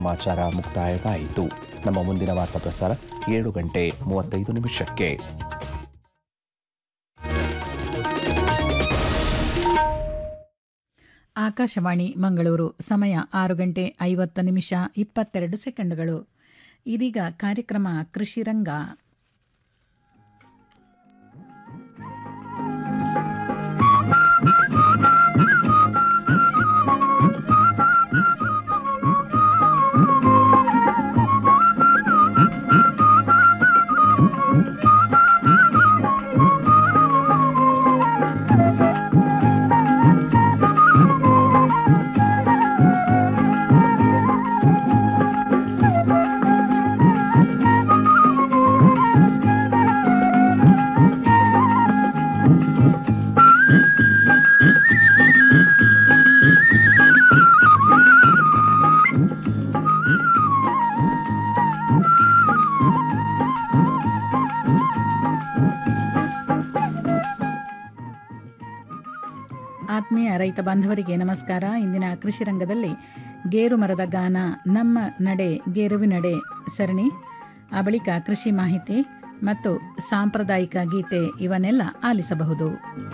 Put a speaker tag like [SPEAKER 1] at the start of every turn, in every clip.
[SPEAKER 1] ಸಮಾಚಾರ ಮುಕ್ತಾಯವಾಯಿತು ನಮ್ಮ ಮುಂದಿನ ವಾರ್ತಾ ಪ್ರಸಾರ ಏಳು ಗಂಟೆ ಮೂವತ್ತೈದು ನಿಮಿಷಕ್ಕೆ
[SPEAKER 2] ಆಕಾಶವಾಣಿ ಮಂಗಳೂರು ಸಮಯ ಆರು ಗಂಟೆ ಐವತ್ತು ನಿಮಿಷ ಇಪ್ಪತ್ತೆರಡು ಸೆಕೆಂಡುಗಳು ಇದೀಗ ಕಾರ್ಯಕ್ರಮ ಕೃಷಿರಂಗ ಆತ್ಮೀಯ ರೈತ ಬಾಂಧವರಿಗೆ ನಮಸ್ಕಾರ ಇಂದಿನ ಕೃಷಿ ರಂಗದಲ್ಲಿ ಗೇರು ಮರದ ಗಾನ ನಮ್ಮ ನಡೆ ಗೇರುವಿನಡೆ ಸರಣಿ ಆ ಬಳಿಕ ಕೃಷಿ ಮಾಹಿತಿ ಮತ್ತು ಸಾಂಪ್ರದಾಯಿಕ ಗೀತೆ ಇವನ್ನೆಲ್ಲ ಆಲಿಸಬಹುದು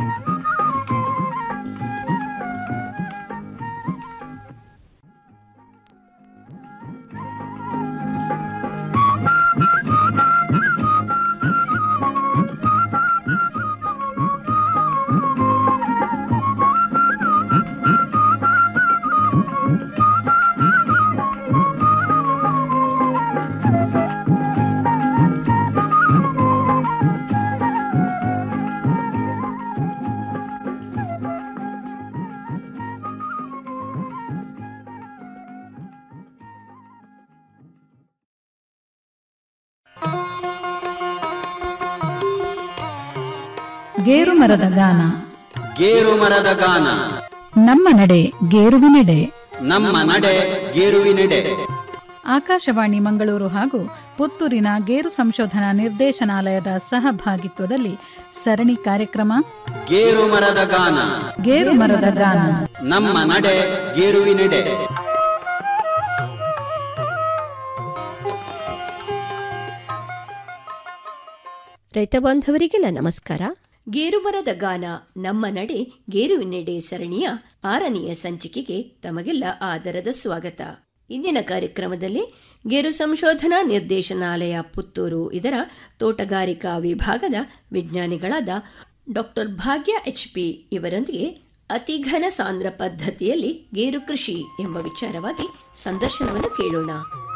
[SPEAKER 2] ಗೇರು ಮರದ ಗಾನ
[SPEAKER 3] ಗೇರು ಮರದ ಗಾನ
[SPEAKER 2] ನಮ್ಮ ನಡೆ ಗೇರುವಿನೆಡೆ
[SPEAKER 3] ನಮ್ಮ ನಡೆ ಗೇರುವಿನೆಡೆ
[SPEAKER 2] ಆಕಾಶವಾಣಿ ಮಂಗಳೂರು ಹಾಗೂ ಪುತ್ತೂರಿನ ಗೇರು ಸಂಶೋಧನಾ ನಿರ್ದೇಶನಾಲಯದ ಸಹಭಾಗಿತ್ವದಲ್ಲಿ ಸರಣಿ ಕಾರ್ಯಕ್ರಮ
[SPEAKER 3] ಗೇರು ಮರದ ಗಾನ
[SPEAKER 2] ಗೇರು ಮರದ ಗಾನ
[SPEAKER 3] ನಮ್ಮ ನಡೆ ಗೇರುವಿನೆಡೆ
[SPEAKER 4] ರೈತ ಬಾಂಧವರಿಗೆಲ್ಲ ನಮಸ್ಕಾರ ಗೇರುಮರದ ಗಾನ ನಮ್ಮ ನಡೆ ಗೇರುವಿನೆಡೆ ಸರಣಿಯ ಆರನೆಯ ಸಂಚಿಕೆಗೆ ತಮಗೆಲ್ಲ ಆದರದ ಸ್ವಾಗತ ಇಂದಿನ ಕಾರ್ಯಕ್ರಮದಲ್ಲಿ ಗೇರು ಸಂಶೋಧನಾ ನಿರ್ದೇಶನಾಲಯ ಪುತ್ತೂರು ಇದರ ತೋಟಗಾರಿಕಾ ವಿಭಾಗದ ವಿಜ್ಞಾನಿಗಳಾದ ಡಾಕ್ಟರ್ ಭಾಗ್ಯ ಎಚ್ ಪಿ ಇವರೊಂದಿಗೆ ಅತಿ ಘನ ಸಾಂದ್ರ ಪದ್ಧತಿಯಲ್ಲಿ ಗೇರು ಕೃಷಿ ಎಂಬ ವಿಚಾರವಾಗಿ ಸಂದರ್ಶನವನ್ನು ಕೇಳೋಣ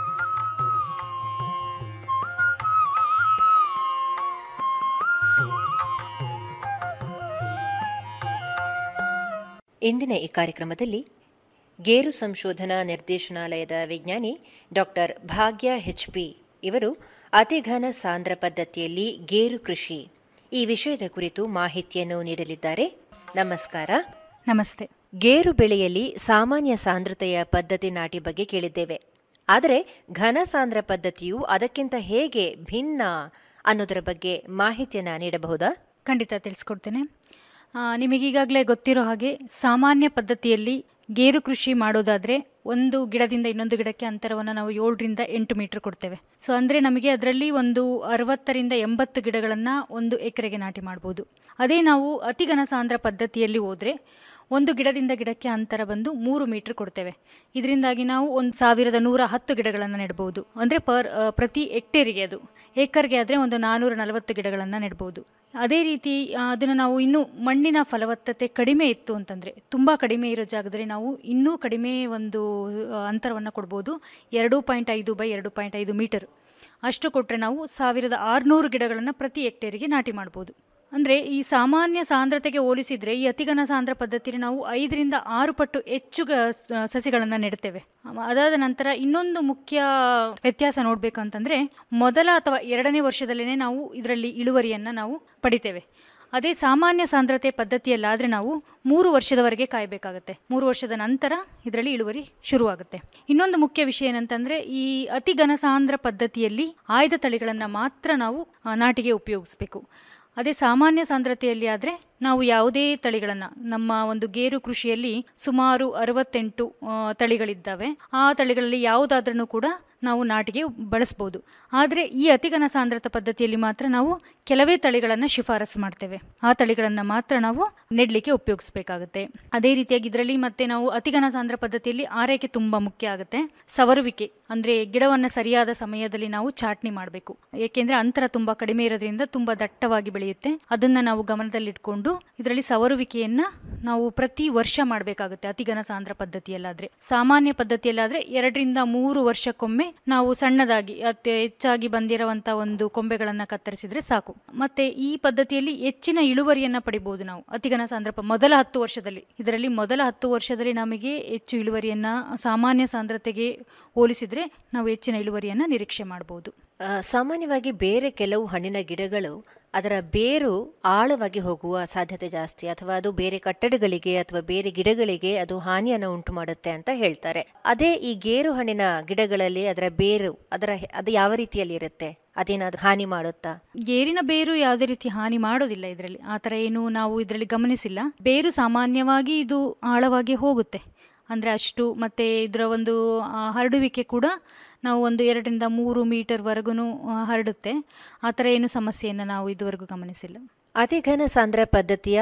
[SPEAKER 5] ಇಂದಿನ ಈ ಕಾರ್ಯಕ್ರಮದಲ್ಲಿ ಗೇರು ಸಂಶೋಧನಾ ನಿರ್ದೇಶನಾಲಯದ ವಿಜ್ಞಾನಿ ಡಾಕ್ಟರ್ ಭಾಗ್ಯ ಹೆಚ್ಪಿ ಇವರು ಅತಿಘನ ಸಾಂದ್ರ ಪದ್ಧತಿಯಲ್ಲಿ ಗೇರು ಕೃಷಿ ಈ ವಿಷಯದ ಕುರಿತು ಮಾಹಿತಿಯನ್ನು ನೀಡಲಿದ್ದಾರೆ ನಮಸ್ಕಾರ
[SPEAKER 6] ನಮಸ್ತೆ
[SPEAKER 5] ಗೇರು ಬೆಳೆಯಲ್ಲಿ ಸಾಮಾನ್ಯ ಸಾಂದ್ರತೆಯ ಪದ್ಧತಿ ನಾಟಿ ಬಗ್ಗೆ ಕೇಳಿದ್ದೇವೆ ಆದರೆ ಘನ ಸಾಂದ್ರ ಪದ್ಧತಿಯು ಅದಕ್ಕಿಂತ ಹೇಗೆ ಭಿನ್ನ ಅನ್ನೋದರ ಬಗ್ಗೆ ಮಾಹಿತಿಯನ್ನ ನೀಡಬಹುದಾ
[SPEAKER 6] ಖಂಡಿತ ತಿಳಿಸ್ಕೊಡ್ತೇನೆ ಆ, ನಿಮಗೀಗಾಗಲೇ ಗೊತ್ತಿರೋ ಹಾಗೆ ಸಾಮಾನ್ಯ ಪದ್ಧತಿಯಲ್ಲಿ ಗೇರು ಕೃಷಿ ಮಾಡೋದಾದರೆ ಒಂದು ಗಿಡದಿಂದ ಇನ್ನೊಂದು ಗಿಡಕ್ಕೆ ಅಂತರವನ್ನು ನಾವು ಏಳರಿಂದ ಎಂಟು ಮೀಟರ್ ಕೊಡ್ತೇವೆ ಸೊ ಅಂದರೆ ನಮಗೆ ಅದರಲ್ಲಿ ಒಂದು ಅರವತ್ತರಿಂದ ಎಂಬತ್ತು ಗಿಡಗಳನ್ನು ಒಂದು ಎಕರೆಗೆ ನಾಟಿ ಮಾಡ್ಬೋದು ಅದೇ ನಾವು ಅತಿ ಘನಸಾಂದ್ರ ಪದ್ಧತಿಯಲ್ಲಿ ಹೋದರೆ ಒಂದು ಗಿಡದಿಂದ ಗಿಡಕ್ಕೆ ಅಂತರ ಬಂದು ಮೂರು ಮೀಟರ್ ಕೊಡ್ತೇವೆ ಇದರಿಂದಾಗಿ ನಾವು ಒಂದು ಸಾವಿರದ ನೂರ ಹತ್ತು ಗಿಡಗಳನ್ನು ನೆಡ್ಬೋದು ಅಂದರೆ ಪರ್ ಆ, ಪ್ರತಿ ಹೆಕ್ಟೇರಿಗೆ ಅದು ಏಕರ್ಗೆ ಆದರೆ ಒಂದು ನಾನ್ನೂರ ನಲವತ್ತು ಗಿಡಗಳನ್ನು ನೆಡ್ಬೋದು ಅದೇ ರೀತಿ ಆ, ಅದನ್ನು ನಾವು ಇನ್ನೂ ಮಣ್ಣಿನ ಫಲವತ್ತತೆ ಕಡಿಮೆ ಇತ್ತು ಅಂತಂದರೆ ತುಂಬ ಕಡಿಮೆ ಇರೋ ಜಾಗದಲ್ಲಿ ನಾವು ಇನ್ನೂ ಕಡಿಮೆ ಒಂದು ಅಂತರವನ್ನು ಕೊಡ್ಬೋದು ಎರಡು ಪಾಯಿಂಟ್ ಐದು ಬೈ ಎರಡು ಪಾಯಿಂಟ್ ಐದು ಮೀಟರ್ ಅಷ್ಟು ಕೊಟ್ಟರೆ ನಾವು ಸಾವಿರದ ಆರುನೂರು ಗಿಡಗಳನ್ನು ಪ್ರತಿ ಹೆಕ್ಟೇರಿಗೆ ನಾಟಿ ಮಾಡ್ಬೋದು ಅಂದರೆ ಈ ಸಾಮಾನ್ಯ ಸಾಂದ್ರತೆಗೆ ಹೋಲಿಸಿದರೆ ಈ ಅತಿಘನ ಸಾಂದ್ರ ಪದ್ಧತಿಯಲ್ಲಿ ನಾವು ಐದರಿಂದ ಆರು ಪಟ್ಟು ಹೆಚ್ಚು ಗ- ಸ- ಸಸಿಗಳನ್ನು ನೆಡ್ತೇವೆ ಅಮ- ಅದಾದ ನಂತರ ಇನ್ನೊಂದು ಮುಖ್ಯ ವ್ಯತ್ಯಾಸ ನೋಡಬೇಕಂತಂದರೆ ಮೊದಲ ಅಥವಾ ಎರಡನೇ ವರ್ಷದಲ್ಲೇ ನಾವು ಇದರಲ್ಲಿ ಇಳುವರಿಯನ್ನು ನಾವು ಪಡಿತೇವೆ ಅದೇ ಸಾಮಾನ್ಯ ಸಾಂದ್ರತೆ ಪದ್ಧತಿಯಲ್ಲಾದರೆ ನಾವು ಮೂರು ವರ್ಷದವರೆಗೆ ಕಾಯಬೇಕಾಗುತ್ತೆ ಮೂರು ವರ್ಷದ ನಂತರ ಇದರಲ್ಲಿ ಇಳುವರಿ ಶುರುವಾಗುತ್ತೆ ಇನ್ನೊಂದು ಮುಖ್ಯ ವಿಷಯ ಏನಂತಂದರೆ ಈ ಅತಿ ಘನಸಾಂದ್ರ ಪದ್ಧತಿಯಲ್ಲಿ ಆಯ್ದ ತಳಿಗಳನ್ನು ಮಾತ್ರ ನಾವು ಆ, ನಾಟಿಗೆ ಉಪಯೋಗಿಸಬೇಕು ಅದೇ ಸಾಮಾನ್ಯ ಸಾಂದ್ರತೆಯಲ್ಲಿ ಆದರೆ ನಾವು ಯಾವುದೇ ತಳಿಗಳನ್ನು ನಮ್ಮ ಒಂದು ಗೇರು ಕೃಷಿಯಲ್ಲಿ ಸುಮಾರು ಅರವತ್ತೆಂಟು ಆ, ತಳಿಗಳಿದ್ದಾವೆ ಆ ತಳಿಗಳಲ್ಲಿ ಯಾವುದಾದ್ರೂ ಕೂಡ ನಾವು ನಾಟಿಗೆ ಬಳಸ್ಬೋದು ಆದರೆ ಈ ಅತಿಘನ ಸಾಂದ್ರತ ಪದ್ಧತಿಯಲ್ಲಿ ಮಾತ್ರ ನಾವು ಕೆಲವೇ ತಳಿಗಳನ್ನು ಶಿಫಾರಸು ಮಾಡ್ತೇವೆ ಆ ತಳಿಗಳನ್ನು ಮಾತ್ರ ನಾವು ನೆಡಲಿಕ್ಕೆ ಉಪಯೋಗಿಸಬೇಕಾಗುತ್ತೆ ಅದೇ ರೀತಿಯಾಗಿ ಇದರಲ್ಲಿ ಮತ್ತೆ ನಾವು ಅತಿಘನ ಸಾಂದ್ರ ಪದ್ಧತಿಯಲ್ಲಿ ಆರೈಕೆ ತುಂಬ ಮುಖ್ಯ ಆಗುತ್ತೆ ಸವರುವಿಕೆ ಅಂದರೆ ಗಿಡವನ್ನು ಸರಿಯಾದ ಸಮಯದಲ್ಲಿ ನಾವು ಚಾಟ್ನಿ ಮಾಡಬೇಕು ಏಕೆಂದರೆ ಅಂತರ ತುಂಬ ಕಡಿಮೆ ಇರೋದ್ರಿಂದ ತುಂಬ ದಟ್ಟವಾಗಿ ಬೆಳೆಯುತ್ತೆ ಅದನ್ನು ನಾವು ಗಮನದಲ್ಲಿಟ್ಕೊಂಡು ಇದರಲ್ಲಿ ಸವರುವಿಕೆಯನ್ನು ನಾವು ಪ್ರತಿ ವರ್ಷ ಮಾಡಬೇಕಾಗುತ್ತೆ ಅತಿಘನ ಸಾಂದ್ರ ಪದ್ಧತಿಯಲ್ಲಾದರೆ ಸಾಮಾನ್ಯ ಪದ್ಧತಿಯಲ್ಲಾದರೆ ಎರಡರಿಂದ ಮೂರು ವರ್ಷಕ್ಕೊಮ್ಮೆ ನಾವು ಸಣ್ಣದಾಗಿ ಅತಿ ಹೆಚ್ಚಾಗಿ ಬಂದಿರುವಂಥ ಒಂದು ಕೊಂಬೆಗಳನ್ನು ಕತ್ತರಿಸಿದ್ರೆ ಸಾಕು ಮತ್ತೆ ಈ ಪದ್ಧತಿಯಲ್ಲಿ ಹೆಚ್ಚಿನ ಇಳುವರಿಯನ್ನ ಪಡಿಬಹುದು ನಾವು ಅತಿಘನ ಸಾಂದ್ರ ಪ- ಮೊದಲ ಹತ್ತು ವರ್ಷದಲ್ಲಿ ಇದರಲ್ಲಿ ಮೊದಲ ಹತ್ತು ವರ್ಷದಲ್ಲಿ ನಮಗೆ ಹೆಚ್ಚು ಇಳುವರಿಯನ್ನ ಸಾಮಾನ್ಯ ಸಾಂದ್ರತೆಗೆ ಹೋಲಿಸಿದ್ರೆ ನಾವು ಹೆಚ್ಚಿನ ಇಳುವರಿಯನ್ನ ನಿರೀಕ್ಷೆ ಮಾಡಬಹುದು
[SPEAKER 5] ಆ, ಸಾಮಾನ್ಯವಾಗಿ ಬೇರೆ ಕೆಲವು ಹಣ್ಣಿನ ಗಿಡಗಳು ಅದರ ಬೇರು ಆಳವಾಗಿ ಹೋಗುವ ಸಾಧ್ಯತೆ ಜಾಸ್ತಿ ಅಥವಾ ಅದು ಬೇರೆ ಕಟ್ಟಡಗಳಿಗೆ ಅಥವಾ ಬೇರೆ ಗಿಡಗಳಿಗೆ ಅದು ಹಾನಿಯನ್ನು ಉಂಟು ಮಾಡುತ್ತೆ ಅಂತ ಹೇಳ್ತಾರೆ ಅದೇ ಈ ಗೇರು ಹಣ್ಣಿನ ಗಿಡಗಳಲ್ಲಿ ಅದರ ಬೇರು ಅದರ ಹೆ- ಅದು ಯಾವ ರೀತಿಯಲ್ಲಿ ಇರುತ್ತೆ ಅದೇನಾದ್ರೂ ಹಾನಿ ಮಾಡುತ್ತಾ
[SPEAKER 6] ಗೇರಿನ ಬೇರು ಯಾವುದೇ ರೀತಿ ಹಾನಿ ಮಾಡೋದಿಲ್ಲ ಇದರಲ್ಲಿ ಆ ಥರ ಏನು ನಾವು ಇದರಲ್ಲಿ ಗಮನಿಸಿಲ್ಲ ಬೇರು ಸಾಮಾನ್ಯವಾಗಿ ಇದು ಆಳವಾಗಿ ಹೋಗುತ್ತೆ ಅಂದರೆ ಅಷ್ಟು ಮತ್ತು ಇದರ ಒಂದು ಆ, ಹರಡುವಿಕೆ ಕೂಡ ನಾವು ಒಂದು ಎರಡರಿಂದ ಮೂರು ಮೀಟರ್ವರೆಗೂ ಹರಡುತ್ತೆ ಆ ಥರ ಏನು ಸಮಸ್ಯೆಯನ್ನು ನಾವು ಇದುವರೆಗೂ ಗಮನಿಸಿಲ್ಲ
[SPEAKER 5] ಅತಿ ಘನ ಸಾಂದ್ರ ಪದ್ಧತಿಯ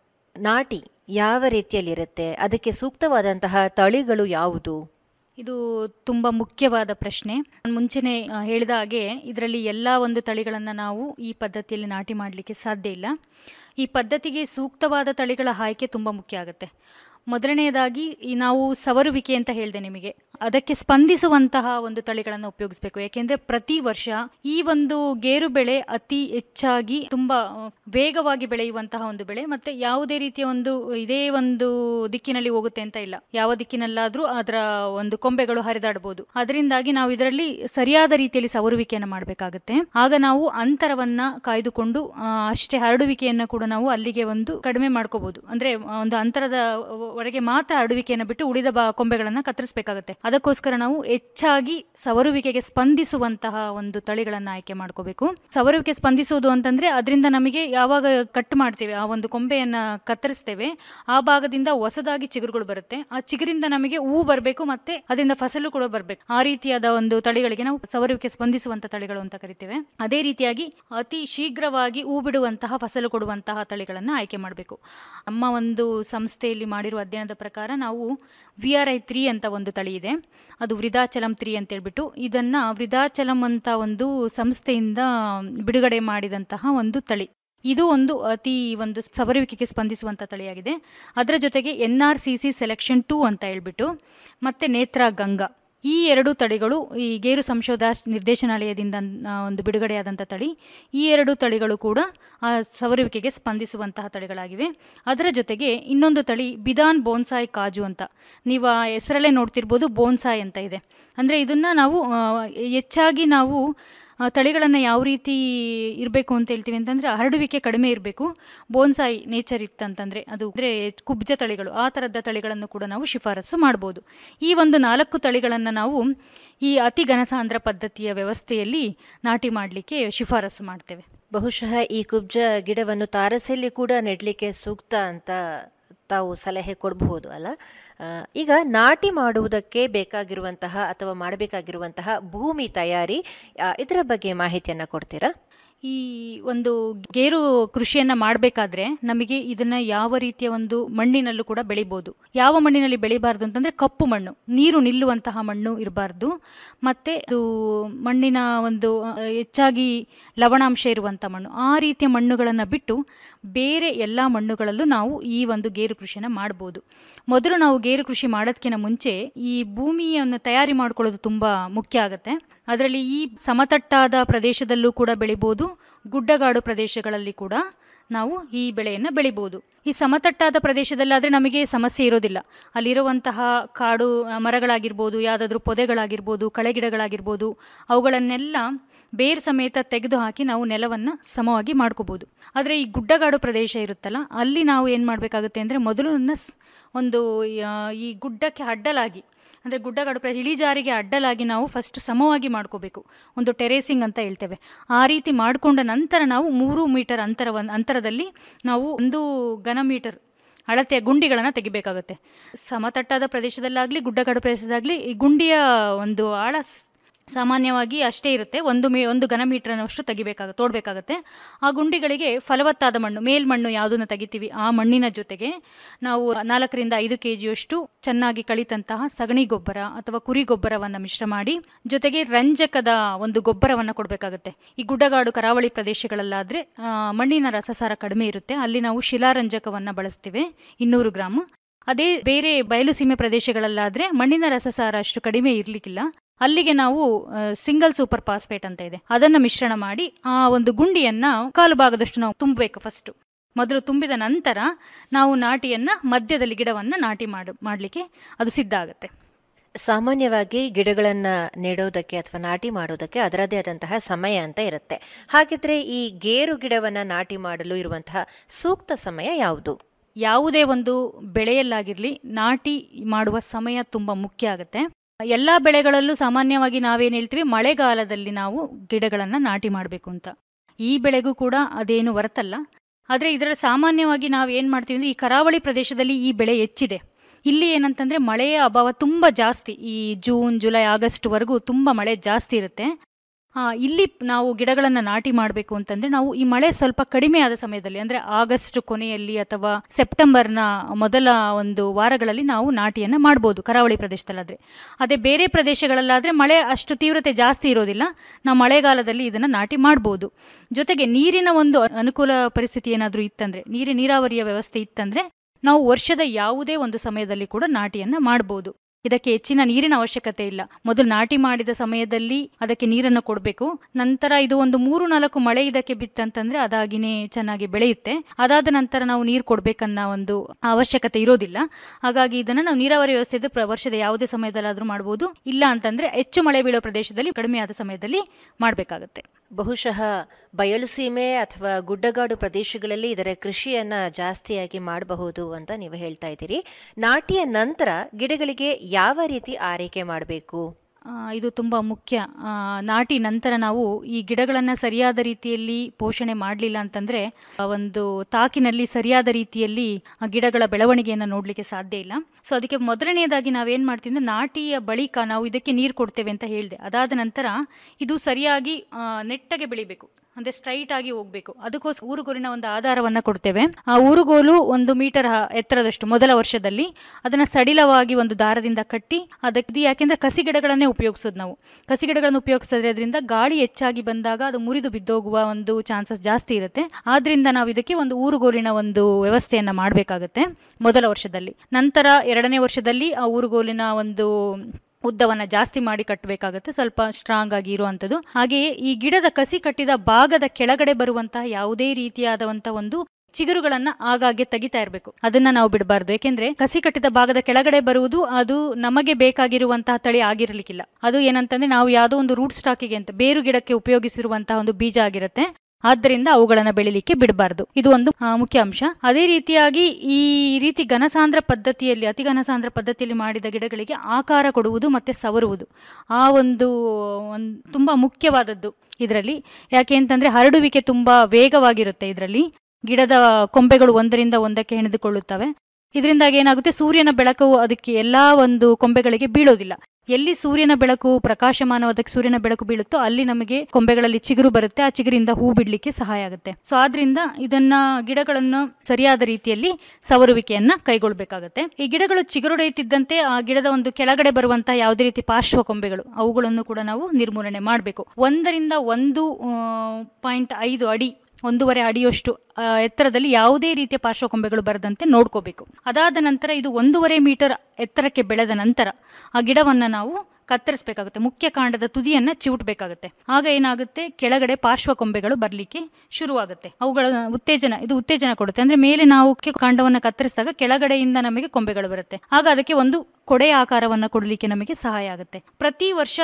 [SPEAKER 5] ನಾಟಿ ಯಾವ ರೀತಿಯಲ್ಲಿರುತ್ತೆ ಅದಕ್ಕೆ ಸೂಕ್ತವಾದಂತಹ ತಳಿಗಳು ಯಾವುದು
[SPEAKER 6] ಇದು ತುಂಬ ಮುಖ್ಯವಾದ ಪ್ರಶ್ನೆ ನಾನು ಮುಂಚೆನೇ ಆ, ಹೇಳಿದ ಹಾಗೆ ಇದರಲ್ಲಿ ಎಲ್ಲ ಒಂದು ತಳಿಗಳನ್ನು ನಾವು ಈ ಪದ್ಧತಿಯಲ್ಲಿ ನಾಟಿ ಮಾಡಲಿಕ್ಕೆ ಸಾಧ್ಯ ಇಲ್ಲ ಈ ಪದ್ಧತಿಗೆ ಸೂಕ್ತವಾದ ತಳಿಗಳ ಆಯ್ಕೆ ತುಂಬ ಮುಖ್ಯ ಆಗುತ್ತೆ ಮೊದಲನೆಯದಾಗಿ ಈ ನಾವು ಸವರುವಿಕೆ ಅಂತ ಹೇಳಿದೆ ನಿಮಗೆ ಅದಕ್ಕೆ ಸ್ಪಂದಿಸುವಂತಹ ಒಂದು ತಳಿಗಳನ್ನು ಉಪಯೋಗಿಸಬೇಕು ಯಾಕೆಂದ್ರೆ ಪ್ರತಿ ವರ್ಷ ಈ ಒಂದು ಗೇರು ಬೆಳೆ ಅತಿ ಹೆಚ್ಚಾಗಿ ತುಂಬಾ ಆ, ವೇಗವಾಗಿ ಬೆಳೆಯುವಂತಹ ಒಂದು ಬೆಳೆ ಮತ್ತೆ ಯಾವುದೇ ರೀತಿಯ ಒಂದು ಇದೇ ಒಂದು ದಿಕ್ಕಿನಲ್ಲಿ ಹೋಗುತ್ತೆ ಅಂತ ಇಲ್ಲ ಯಾವ ದಿಕ್ಕಿನಲ್ಲಾದ್ರೂ ಅದರ ಒಂದು ಕೊಂಬೆಗಳು ಹರಿದಾಡಬಹುದು ಅದರಿಂದಾಗಿ ನಾವು ಇದರಲ್ಲಿ ಸರಿಯಾದ ರೀತಿಯಲ್ಲಿ ಸವರುವಿಕೆಯನ್ನು ಮಾಡಬೇಕಾಗುತ್ತೆ ಆಗ ನಾವು ಅಂತರವನ್ನ ಕಾಯ್ದುಕೊಂಡು ಆ, ಅಷ್ಟೇ ಹರಡುವಿಕೆಯನ್ನು ಕೂಡ ನಾವು ಅಲ್ಲಿಗೆ ಒಂದು ಕಡಿಮೆ ಮಾಡ್ಕೋಬಹುದು ಅಂದ್ರೆ ಆ, ಒಂದು ಅಂತರದ ವರೆಗೆ ಮಾತ್ರ ಹರಡುವಿಕೆಯನ್ನು ಬಿಟ್ಟು ಉಳಿದ ಬಾ ಕೊಂಬೆಗಳನ್ನು ಕತ್ತರಿಸಬೇಕಾಗುತ್ತೆ ಅದಕ್ಕೋಸ್ಕರ ನಾವು ಹೆಚ್ಚಾಗಿ ಸವರುವಿಕೆಗೆ ಸ್ಪಂದಿಸುವಂತಹ ಒಂದು ತಳಿಗಳನ್ನು ಆಯ್ಕೆ ಮಾಡ್ಕೋಬೇಕು ಸವರುವಿಕೆ ಸ್ಪಂದಿಸುವುದು ಅಂತಂದ್ರೆ ಅದರಿಂದ ನಮಗೆ ಯಾವಾಗ ಕಟ್ ಮಾಡ್ತೇವೆ ಆ ಒಂದು ಕೊಂಬೆಯನ್ನ ಕತ್ತರಿಸ್ತೇವೆ ಆ ಭಾಗದಿಂದ ಹೊಸದಾಗಿ ಚಿಗುರುಗಳು ಬರುತ್ತೆ ಆ ಚಿಗುರಿಂದ ನಮಗೆ ಹೂ ಬರಬೇಕು ಮತ್ತೆ ಅದರಿಂದ ಫಸಲು ಕೂಡ ಬರಬೇಕು ಆ ರೀತಿಯಾದ ಒಂದು ತಳಿಗಳಿಗೆ ನಾವು ಸವರುವಿಕೆ ಸ್ಪಂದಿಸುವಂತ ತಳಿಗಳು ಅಂತ ಕರಿತೇವೆ ಅದೇ ರೀತಿಯಾಗಿ ಅತಿ ಶೀಘ್ರವಾಗಿ ಹೂ ಬಿಡುವಂತಹ ಫಸಲು ಕೊಡುವಂತಹ ತಳಿಗಳನ್ನು ಆಯ್ಕೆ ಮಾಡಬೇಕು ನಮ್ಮ ಒಂದು ಸಂಸ್ಥೆಯಲ್ಲಿ ಮಾಡಿರುವ ಅಧ್ಯಯನದ ಪ್ರಕಾರ ನಾವು ವಿ ಆರ್ ಐ ತ್ರೀ ಅಂತ ಒಂದು ತಳಿ ಇದೆ ಅದು ವೃದಾಚಲಂ ತ್ರೀ ಅಂತ ಹೇಳ್ಬಿಟ್ಟು ಇದನ್ನ ವೃದಾಚಲಂ ಅಂತ ಒಂದು ಸಂಸ್ಥೆಯಿಂದ ಬಿಡುಗಡೆ ಮಾಡಿದಂತಹ ಒಂದು ತಳಿ ಇದು ಒಂದು ಅತಿ ಒಂದು ಸವರುವಿಕೆಗೆ ಸ್ಪಂದಿಸುವಂಥ ತಳಿಯಾಗಿದೆ ಅದರ ಜೊತೆಗೆ N R C C selection two ಅಂತ ಹೇಳ್ಬಿಟ್ಟು ಮತ್ತೆ ನೇತ್ರ ಗಂಗಾ ಈ ಎರಡು ತಳಿಗಳು ಈ ಗೇರು ಸಂಶೋಧನಾ ನಿರ್ದೇಶನಾಲಯದಿಂದ ಆ, ಒಂದು ಬಿಡುಗಡೆಯಾದಂಥ ತಳಿ ಈ ಎರಡು ತಳಿಗಳು ಕೂಡ ಆ ಸವರುವಿಕೆಗೆ ಸ್ಪಂದಿಸುವಂತಹ ತಳಿಗಳಾಗಿವೆ ಅದರ ಜೊತೆಗೆ ಇನ್ನೊಂದು ತಳಿ ಬಿದಾನ್ ಬೋನ್ಸಾಯ್ ಕಾಜು ಅಂತ ನೀವು ಆ ಹೆಸರಲ್ಲೇ ನೋಡ್ತಿರ್ಬೋದು ಬೋನ್ಸಾಯ್ ಅಂತ ಇದೆ ಅಂದರೆ ಇದನ್ನು ನಾವು ಆ, ಹೆಚ್ಚಾಗಿ ನಾವು ತಳಿಗಳನ್ನು ಯಾವ ರೀತಿ ಇರಬೇಕು ಅಂತ ಹೇಳ್ತೀವಿ ಅಂತಂದರೆ ಹರಡುವಿಕೆ ಕಡಿಮೆ ಇರಬೇಕು ಬೋನ್ಸಾಯಿ ನೇಚರ್ ಇತ್ತಂತಂದರೆ ಅದು ಅಂದರೆ ಕುಬ್ಜ ತಳಿಗಳು ಆ ಥರದ ತಳಿಗಳನ್ನು ಕೂಡ ನಾವು ಶಿಫಾರಸು ಮಾಡ್ಬೋದು ಈ ಒಂದು ನಾಲ್ಕು ತಳಿಗಳನ್ನು ನಾವು ಈ ಅತಿ ಘನಸಾಂದ್ರ ಪದ್ಧತಿಯ ವ್ಯವಸ್ಥೆಯಲ್ಲಿ ನಾಟಿ ಮಾಡಲಿಕ್ಕೆ ಶಿಫಾರಸು ಮಾಡ್ತೇವೆ
[SPEAKER 5] ಬಹುಶಃ ಈ ಕುಬ್ಜ ಗಿಡವನ್ನು ತಾರಸಿಯಲ್ಲಿ ಕೂಡ ನೆಡಲಿಕ್ಕೆ ಸೂಕ್ತ ಅಂತ ತಾವು ಸಲಹೆ ಕೊಡಬಹುದು ಅಲ್ಲ ಆ, ಈಗ ನಾಟಿ ಮಾಡುವುದಕ್ಕೆ ಬೇಕಾಗಿರುವಂತಹ ಅಥವಾ ಮಾಡಬೇಕಾಗಿರುವಂತಹ ಭೂಮಿ ತಯಾರಿ ಆ, ಇದರ ಬಗ್ಗೆ ಮಾಹಿತಿಯನ್ನು ಕೊಡ್ತೀರಾ
[SPEAKER 6] ಈ ಒಂದು ಗೇರು ಕೃಷಿಯನ್ನ ಮಾಡಬೇಕಾದ್ರೆ ನಮಗೆ ಇದನ್ನ ಯಾವ ರೀತಿಯ ಒಂದು ಮಣ್ಣಿನಲ್ಲೂ ಕೂಡ ಬೆಳಿಬೋದು ಯಾವ ಮಣ್ಣಿನಲ್ಲಿ ಬೆಳಿಬಾರ್ದು ಅಂತಂದ್ರೆ ಕಪ್ಪು ಮಣ್ಣು ನೀರು ನಿಲ್ಲುವಂತಹ ಮಣ್ಣು ಇರಬಾರ್ದು ಮತ್ತೆ ಅದು ಮಣ್ಣಿನ ಒಂದು ಆ, ಹೆಚ್ಚಾಗಿ ಲವಣಾಂಶ ಇರುವಂಥ ಮಣ್ಣು ಆ ರೀತಿಯ ಮಣ್ಣುಗಳನ್ನು ಬಿಟ್ಟು ಬೇರೆ ಎಲ್ಲ ಮಣ್ಣುಗಳಲ್ಲೂ ನಾವು ಈ ಒಂದು ಗೇರು ಕೃಷಿಯನ್ನು ಮಾಡ್ಬೋದು ಮೊದಲು ನಾವು ಗೇರು ಕೃಷಿ ಮಾಡೋದಕ್ಕಿಂತ ಮುಂಚೆ ಈ ಭೂಮಿಯನ್ನು ತಯಾರಿ ಮಾಡ್ಕೊಳ್ಳೋದು ತುಂಬ ಮುಖ್ಯ ಆಗುತ್ತೆ ಅದರಲ್ಲಿ ಈ ಸಮತಟ್ಟಾದ ಪ್ರದೇಶದಲ್ಲೂ ಕೂಡ ಬೆಳಿಬೋದು ಗುಡ್ಡಗಾಡು ಪ್ರದೇಶಗಳಲ್ಲಿ ಕೂಡ ನಾವು ಈ ಬೆಳೆಯನ್ನು ಬೆಳಿಬೋದು ಈ ಸಮತಟ್ಟಾದ ಪ್ರದೇಶದಲ್ಲಾದರೆ ನಮಗೆ ಸಮಸ್ಯೆ ಇರೋದಿಲ್ಲ ಅಲ್ಲಿರುವಂತಹ ಕಾಡು ಆ, ಮರಗಳಾಗಿರ್ಬೋದು ಯಾವುದಾದ್ರೂ ಪೊದೆಗಳಾಗಿರ್ಬೋದು ಕಳೆಗಿಡಗಳಾಗಿರ್ಬೋದು ಅವುಗಳನ್ನೆಲ್ಲ ಬೇರು ಸಮೇತ ತೆಗೆದು ಹಾಕಿ ನಾವು ನೆಲವನ್ನು ಸಮವಾಗಿ ಮಾಡ್ಕೋಬೋದು ಆದರೆ ಈ ಗುಡ್ಡಗಾಡು ಪ್ರದೇಶ ಇರುತ್ತಲ್ಲ ಅಲ್ಲಿ ನಾವು ಏನು ಮಾಡಬೇಕಾಗುತ್ತೆ ಅಂದರೆ ಮೊದಲು ನ ಸ್- ಒಂದು ಆ, ಈ ಗುಡ್ಡಕ್ಕೆ ಅಡ್ಡಲಾಗಿ ಅಂದರೆ ಗುಡ್ಡಗಾಡು ಪ್ರದೇಶ ಇಳಿಜಾರಿಗೆ ಅಡ್ಡಲಾಗಿ ನಾವು ಫಸ್ಟ್ ಸಮವಾಗಿ ಮಾಡ್ಕೋಬೇಕು ಒಂದು ಟೆರೇಸಿಂಗ್ ಅಂತ ಹೇಳ್ತೇವೆ ಆ ರೀತಿ ಮಾಡಿಕೊಂಡ ನಂತರ ನಾವು ಮೂರು ಮೀಟರ್ ಅಂತರವನ್ನು ಅಂತರದಲ್ಲಿ ನಾವು ಒಂದು ಘನ ಮೀಟರ್ ಅಳತೆಯ ಗುಂಡಿಗಳನ್ನು ತೆಗಿಬೇಕಾಗುತ್ತೆ ಸಮತಟ್ಟಾದ ಪ್ರದೇಶದಲ್ಲಾಗಲಿ ಗುಡ್ಡಗಾಡು ಪ್ರದೇಶದಾಗಲಿ ಈ ಗುಂಡಿಯ ಒಂದು ಆಳ ಸ್- ಸಾಮಾನ್ಯವಾಗಿ ಅಷ್ಟೇ ಇರುತ್ತೆ ಒಂದು ಮೀ ಒಂದು ಘನ ಮೀಟರ್ನಷ್ಟು ತೆಗಿಬೇಕಾಗುತ್ತೆ ತೋಡಬೇಕಾಗುತ್ತೆ ಆ ಗುಂಡಿಗಳಿಗೆ ಫಲವತ್ತಾದ ಮಣ್ಣು ಮೇಲ್ಮಣ್ಣು ಯಾವುದನ್ನು ತೆಗಿತೀವಿ ಆ ಮಣ್ಣಿನ ಜೊತೆಗೆ ನಾವು ನಾಲ್ಕರಿಂದ ಐದು ಕೆ ಜಿಯಷ್ಟು ಚೆನ್ನಾಗಿ ಕಳಿತಂತಹ ಸಗಣಿ ಗೊಬ್ಬರ ಅಥವಾ ಕುರಿ ಗೊಬ್ಬರವನ್ನು ಮಿಶ್ರ ಮಾಡಿ ಜೊತೆಗೆ ರಂಜಕದ ಒಂದು ಗೊಬ್ಬರವನ್ನು ಕೊಡಬೇಕಾಗುತ್ತೆ ಈ ಗುಡ್ಡಗಾಡು ಕರಾವಳಿ ಪ್ರದೇಶಗಳಲ್ಲಾದರೆ ಮಣ್ಣಿನ ರಸಸಾರ ಕಡಿಮೆ ಇರುತ್ತೆ ಅಲ್ಲಿ ನಾವು ಶಿಲಾರಂಜಕವನ್ನು ಬಳಸ್ತೀವಿ ಇನ್ನೂರು ಗ್ರಾಮ್ ಅದೇ ಬೇರೆ ಬಯಲು ಸೀಮೆ ಪ್ರದೇಶಗಳಲ್ಲಾದರೆ ಮಣ್ಣಿನ ರಸಸಾರ ಅಷ್ಟು ಕಡಿಮೆ ಇರಲಿಕ್ಕಿಲ್ಲ ಅಲ್ಲಿಗೆ ನಾವು ಸಿಂಗಲ್ ಸೂಪರ್ ಫಾಸ್ಫೇಟ್ ಅಂತ ಇದೆ ಅದನ್ನ ಮಿಶ್ರಣ ಮಾಡಿ ಆ ಒಂದು ಗುಂಡಿಯನ್ನ ಕಾಲು ಭಾಗದಷ್ಟು ನಾವು ತುಂಬಬೇಕು ಫಸ್ಟ್ ಮೊದಲು ತುಂಬಿದ ನಂತರ ನಾವು ನಾಟಿಯನ್ನ ಮಧ್ಯದಲ್ಲಿ ಗಿಡವನ್ನ ನಾಟಿ ಮಾಡ ಮಾಡಲಿಕ್ಕೆ ಅದು ಸಿದ್ಧ ಆಗುತ್ತೆ
[SPEAKER 5] ಸಾಮಾನ್ಯವಾಗಿ ಗಿಡಗಳನ್ನು ನೆಡೋದಕ್ಕೆ ಅಥವಾ ನಾಟಿ ಮಾಡೋದಕ್ಕೆ ಅದರದೇ ಆದಂತಹ ಸಮಯ ಅಂತ ಇರುತ್ತೆ ಹಾಗಿದ್ರೆ ಈ ಗೇರು ಗಿಡವನ್ನು ನಾಟಿ ಮಾಡಲು ಇರುವಂತಹ ಸೂಕ್ತ ಸಮಯ ಯಾವುದು
[SPEAKER 6] ಯಾವುದೇ ಒಂದು ಬೆಳೆಯಲ್ಲಾಗಿರಲಿ ನಾಟಿ ಮಾಡುವ ಸಮಯ ತುಂಬ ಮುಖ್ಯ ಆಗುತ್ತೆ ಎಲ್ಲ ಬೆಳೆಗಳಲ್ಲೂ ಸಾಮಾನ್ಯವಾಗಿ ನಾವೇನು ಹೇಳ್ತೀವಿ ಮಳೆಗಾಲದಲ್ಲಿ ನಾವು ಗಿಡಗಳನ್ನು ನಾಟಿ ಮಾಡಬೇಕು ಅಂತ ಈ ಬೆಳೆಗೂ ಕೂಡ ಅದೇನು ಹೊರತಲ್ಲ ಆದರೆ ಇದರಲ್ಲಿ ಸಾಮಾನ್ಯವಾಗಿ ನಾವು ಏನು ಮಾಡ್ತೀವಿ ಅಂದರೆ ಈ ಕರಾವಳಿ ಪ್ರದೇಶದಲ್ಲಿ ಈ ಬೆಳೆ ಹೆಚ್ಚಿದೆ ಇಲ್ಲಿ ಏನಂತಂದರೆ ಮಳೆಯ ಅಭಾವ ತುಂಬ ಜಾಸ್ತಿ ಈ ಜೂನ್ ಜುಲೈ ಆಗಸ್ಟ್ವರೆಗೂ ತುಂಬ ಮಳೆ ಜಾಸ್ತಿ ಇರುತ್ತೆ ಆ, ಇಲ್ಲಿ ನಾವು ಗಿಡಗಳನ್ನು ನಾಟಿ ಮಾಡಬೇಕು ಅಂತಂದರೆ ನಾವು ಈ ಮಳೆ ಸ್ವಲ್ಪ ಕಡಿಮೆ ಆದ ಸಮಯದಲ್ಲಿ ಅಂದರೆ ಆಗಸ್ಟ್ ಕೊನೆಯಲ್ಲಿ ಅಥವಾ ಸೆಪ್ಟೆಂಬರ್ನ ಮೊದಲ ಒಂದು ವಾರಗಳಲ್ಲಿ ನಾವು ನಾಟಿಯನ್ನು ಮಾಡ್ಬೋದು ಕರಾವಳಿ ಪ್ರದೇಶದಲ್ಲಾದರೆ ಅದೇ ಬೇರೆ ಪ್ರದೇಶಗಳಲ್ಲಾದರೆ ಮಳೆ ಅಷ್ಟು ತೀವ್ರತೆ ಜಾಸ್ತಿ ಇರೋದಿಲ್ಲ ನಾವು ಮಳೆಗಾಲದಲ್ಲಿ ಇದನ್ನು ನಾಟಿ ಮಾಡ್ಬೋದು ಜೊತೆಗೆ ನೀರಿನ ಒಂದು ಅನುಕೂಲ ಪರಿಸ್ಥಿತಿ ಏನಾದರೂ ಇತ್ತಂದರೆ ನೀರಿ ನೀರಾವರಿಯ ವ್ಯವಸ್ಥೆ ಇತ್ತಂದರೆ ನಾವು ವರ್ಷದ ಯಾವುದೇ ಒಂದು ಸಮಯದಲ್ಲಿ ಕೂಡ ನಾಟಿಯನ್ನು ಮಾಡ್ಬೋದು ಇದಕ್ಕೆ ಹೆಚ್ಚಿನ ನೀರಿನ ಅವಶ್ಯಕತೆ ಇಲ್ಲ ಮೊದಲು ನಾಟಿ ಮಾಡಿದ ಸಮಯದಲ್ಲಿ ಅದಕ್ಕೆ ನೀರನ್ನು ಕೊಡಬೇಕು ನಂತರ ಇದು ಒಂದು ಮೂರು ನಾಲ್ಕು ಮಳೆ ಇದಕ್ಕೆ ಬಿತ್ತಂತಂದ್ರೆ ಅದಾಗಿನೇ ಚೆನ್ನಾಗಿ ಬೆಳೆಯುತ್ತೆ ಅದಾದ ನಂತರ ನಾವು ನೀರು ಕೊಡಬೇಕನ್ನ ಒಂದು ಅವಶ್ಯಕತೆ ಇರೋದಿಲ್ಲ ಹಾಗಾಗಿ ಇದನ್ನು ನಾವು ನೀರಾವರಿ ವ್ಯವಸ್ಥೆ ಇದ್ರೆ ಪ್ರ- ವರ್ಷದ ಯಾವುದೇ ಸಮಯದಲ್ಲಾದರೂ ಮಾಡ್ಬೋದು ಇಲ್ಲ ಅಂತಂದ್ರೆ ಹೆಚ್ಚು ಮಳೆ ಬೀಳೋ ಪ್ರದೇಶದಲ್ಲಿ ಕಡಿಮೆ ಆದ ಸಮಯದಲ್ಲಿ ಮಾಡಬೇಕಾಗತ್ತೆ
[SPEAKER 5] ಬಹುಶಃ ಬಯಲುಸೀಮೆ ಅಥವಾ ಗುಡ್ಡಗಾಡು ಪ್ರದೇಶಗಳಲ್ಲಿ ಇದರ ಕೃಷಿಯನ್ನ ಜಾಸ್ತಿಯಾಗಿ ಮಾಡಬಹುದು ಅಂತ ನೀವು ಹೇಳ್ತಾ ಇದ್ದೀರಿ ನಾಟಿಯ ನಂತರ ಗಿಡಗಳಿಗೆ ಯಾವ ರೀತಿ ಆರೈಕೆ ಮಾಡಬೇಕು
[SPEAKER 6] ಆ, ಇದು ತುಂಬ ಮುಖ್ಯ ಆ, ನಾಟಿ ನಂತರ ನಾವು ಈ ಗಿಡಗಳನ್ನು ಸರಿಯಾದ ರೀತಿಯಲ್ಲಿ ಪೋಷಣೆ ಮಾಡಲಿಲ್ಲ ಅಂತಂದರೆ ಒಂದು ತಾಕಿನಲ್ಲಿ ಸರಿಯಾದ ರೀತಿಯಲ್ಲಿ ಆ ಗಿಡಗಳ ಬೆಳವಣಿಗೆಯನ್ನು ನೋಡಲಿಕ್ಕೆ ಸಾಧ್ಯ ಇಲ್ಲ ಸೊ ಅದಕ್ಕೆ ಮೊದಲನೆಯದಾಗಿ ನಾವೇನು ಮಾಡ್ತೀವಿ ಅಂದರೆ ನಾಟಿಯ ಬಳಿಕ ನಾವು ಇದಕ್ಕೆ ನೀರು ಕೊಡ್ತೇವೆ ಅಂತ ಹೇಳಿದೆ ಅದಾದ ನಂತರ ಇದು ಸರಿಯಾಗಿ ಆ, ನೆಟ್ಟಗೆ ಬೆಳಿಬೇಕು ಅಂದರೆ ಸ್ಟ್ರೈಟ್ ಆಗಿ ಹೋಗಬೇಕು ಅದಕ್ಕೋಸ್ಕರ ಊರುಗೋಲಿನ ಒಂದು ಆಧಾರವನ್ನು ಕೊಡ್ತೇವೆ ಆ ಊರುಗೋಲು ಒಂದು ಮೀಟರ್ ಹ- ಎತ್ತರದಷ್ಟು ಮೊದಲ ವರ್ಷದಲ್ಲಿ ಅದನ್ನು ಸಡಿಲವಾಗಿ ಒಂದು ದಾರದಿಂದ ಕಟ್ಟಿ ಅದಕ್ಕೆ ಇದು ಯಾಕೆಂದ್ರೆ ಕಸಿ ಗಿಡಗಳನ್ನೇ ಉಪಯೋಗಿಸೋದು ನಾವು ಕಸಿ ಗಿಡಗಳನ್ನು ಉಪಯೋಗಿಸೋದ್ರಿಂದ ಗಾಳಿ ಹೆಚ್ಚಾಗಿ ಬಂದಾಗ ಅದು ಮುರಿದು ಬಿದ್ದೋಗುವ ಒಂದು ಚಾನ್ಸಸ್ ಜಾಸ್ತಿ ಇರುತ್ತೆ ಆದ್ರಿಂದ ನಾವು ಇದಕ್ಕೆ ಒಂದು ಊರುಗೋಲಿನ ಒಂದು ವ್ಯವಸ್ಥೆಯನ್ನ ಮಾಡಬೇಕಾಗುತ್ತೆ ಮೊದಲ ವರ್ಷದಲ್ಲಿ ನಂತರ ಎರಡನೇ ವರ್ಷದಲ್ಲಿ ಆ ಊರುಗೋಲಿನ ಒಂದು ಉದ್ದವನ್ನ ಜಾಸ್ತಿ ಮಾಡಿ ಕಟ್ಟಬೇಕಾಗುತ್ತೆ ಸ್ವಲ್ಪ ಸ್ಟ್ರಾಂಗ್ ಆಗಿ ಇರುವಂಥದ್ದು ಹಾಗೆಯೇ ಈ ಗಿಡದ ಕಸಿ ಕಟ್ಟಿದ ಭಾಗದ ಕೆಳಗಡೆ ಬರುವಂತಹ ಯಾವುದೇ ರೀತಿಯಾದಂತಹ ಒಂದು ಚಿಗುರುಗಳನ್ನ ಆಗಾಗ್ಗೆ ತೆಗಿತಾ ಇರಬೇಕು ಅದನ್ನ ನಾವು ಬಿಡಬಾರ್ದು ಯಾಕೆಂದ್ರೆ ಕಸಿ ಕಟ್ಟಿದ ಭಾಗದ ಕೆಳಗಡೆ ಬರುವುದು ಅದು ನಮಗೆ ಬೇಕಾಗಿರುವಂತಹ ತಳಿ ಆಗಿರ್ಲಿಕ್ಕಿಲ್ಲ ಅದು ಏನಂತಂದ್ರೆ ನಾವು ಯಾವುದೋ ಒಂದು ರೂಟ್ ಸ್ಟಾಕಿಗೆ ಅಂತ ಬೇರು ಗಿಡಕ್ಕೆ ಉಪಯೋಗಿಸಿರುವಂತಹ ಒಂದು ಬೀಜ ಆಗಿರುತ್ತೆ ಆದ್ದರಿಂದ ಅವುಗಳನ್ನು ಬೆಳಿಲಿಕ್ಕೆ ಬಿಡಬಾರ್ದು ಇದು ಒಂದು ಆ, ಮುಖ್ಯ ಅಂಶ ಅದೇ ರೀತಿಯಾಗಿ ಈ ರೀತಿ ಘನಸಾಂದ್ರ ಪದ್ಧತಿಯಲ್ಲಿ ಅತಿ ಘನಸಾಂದ್ರ ಪದ್ಧತಿಯಲ್ಲಿ ಮಾಡಿದ ಗಿಡಗಳಿಗೆ ಆಕಾರ ಕೊಡುವುದು ಮತ್ತೆ ಸವರುವುದು ಆ ಒಂದು ಒಂದು ತುಂಬಾ ಮುಖ್ಯವಾದದ್ದು ಇದರಲ್ಲಿ ಯಾಕೆ ಅಂತಂದ್ರೆ ಹರಡುವಿಕೆ ತುಂಬಾ ವೇಗವಾಗಿರುತ್ತೆ ಇದರಲ್ಲಿ ಗಿಡದ ಕೊಂಬೆಗಳು ಒಂದರಿಂದ ಒಂದಕ್ಕೆ ಹೆಣೆದುಕೊಳ್ಳುತ್ತವೆ ಇದರಿಂದಾಗಿ ಏನಾಗುತ್ತೆ ಸೂರ್ಯನ ಬೆಳಕು ಅದಕ್ಕೆ ಎಲ್ಲಾ ಒಂದು ಕೊಂಬೆಗಳಿಗೆ ಬೀಳೋದಿಲ್ಲ ಎಲ್ಲಿ ಸೂರ್ಯನ ಬೆಳಕು ಪ್ರಕಾಶಮಾನವಾದ ಸೂರ್ಯನ ಬೆಳಕು ಬೀಳುತ್ತೋ ಅಲ್ಲಿ ನಮಗೆ ಕೊಂಬೆಗಳಲ್ಲಿ ಚಿಗುರು ಬರುತ್ತೆ ಆ ಚಿಗುರಿಂದ ಹೂ ಬಿಡ್ಲಿಕ್ಕೆ ಸಹಾಯ ಆಗುತ್ತೆ ಸೊ ಆದ್ರಿಂದ ಇದನ್ನ ಗಿಡಗಳನ್ನು ಸರಿಯಾದ ರೀತಿಯಲ್ಲಿ ಸವರುವಿಕೆಯನ್ನ ಕೈಗೊಳ್ಳಬೇಕಾಗತ್ತೆ ಈ ಗಿಡಗಳು ಚಿಗುರೊಡೆಯುತ್ತಿದ್ದಂತೆ ಆ ಗಿಡದ ಒಂದು ಕೆಳಗಡೆ ಬರುವಂತಹ ಯಾವುದೇ ರೀತಿ ಪಾರ್ಶ್ವ ಕೊಂಬೆಗಳು ಅವುಗಳನ್ನು ಕೂಡ ನಾವು ನಿರ್ಮೂಲನೆ ಮಾಡಬೇಕು ಒಂದರಿಂದ ಒಂದು ಪಾಯಿಂಟ್ ಐದು ಅಡಿ ಒಂದೂವರೆ ಅಡಿಯಷ್ಟು ಆ, ಎತ್ತರದಲ್ಲಿ ಯಾವುದೇ ರೀತಿಯ ಪಾರ್ಶ್ವಕೊಂಬೆಗಳು ಬರದಂತೆ ನೋಡ್ಕೋಬೇಕು ಅದಾದ ನಂತರ ಇದು ಒಂದೂವರೆ ಮೀಟರ್ ಎತ್ತರಕ್ಕೆ ಬೆಳೆದ ನಂತರ ಆ ಗಿಡವನ್ನ ನಾವು ಕತ್ತರಿಸಬೇಕಾಗುತ್ತೆ ಮುಖ್ಯ ಕಾಂಡದ ತುದಿಯನ್ನ ಚಿವುಟ್ಬೇಕಾಗುತ್ತೆ ಆಗ ಏನಾಗುತ್ತೆ ಕೆಳಗಡೆ ಪಾರ್ಶ್ವಕೊಂಬೆಗಳು ಬರಲಿಕ್ಕೆ ಶುರುವಾಗುತ್ತೆ ಅವುಗಳ ಉತ್ತೇಜನ ಇದು ಉತ್ತೇಜನ ಕೊಡುತ್ತೆ ಅಂದ್ರೆ ಮೇಲೆ ನಾವು ಕೆ- ಕಾಂಡವನ್ನ ಕತ್ತರಿಸಿದಾಗ ಕೆಳಗಡೆಯಿಂದ ನಮಗೆ ಕೊಂಬೆಗಳು ಬರುತ್ತೆ ಆಗ ಅದಕ್ಕೆ ಒಂದು ಕೊಡೆಯ ಆಕಾರವನ್ನ ಕೊಡಲಿಕ್ಕೆ ನಮಗೆ ಸಹಾಯ ಆಗುತ್ತೆ ಪ್ರತಿ ವರ್ಷ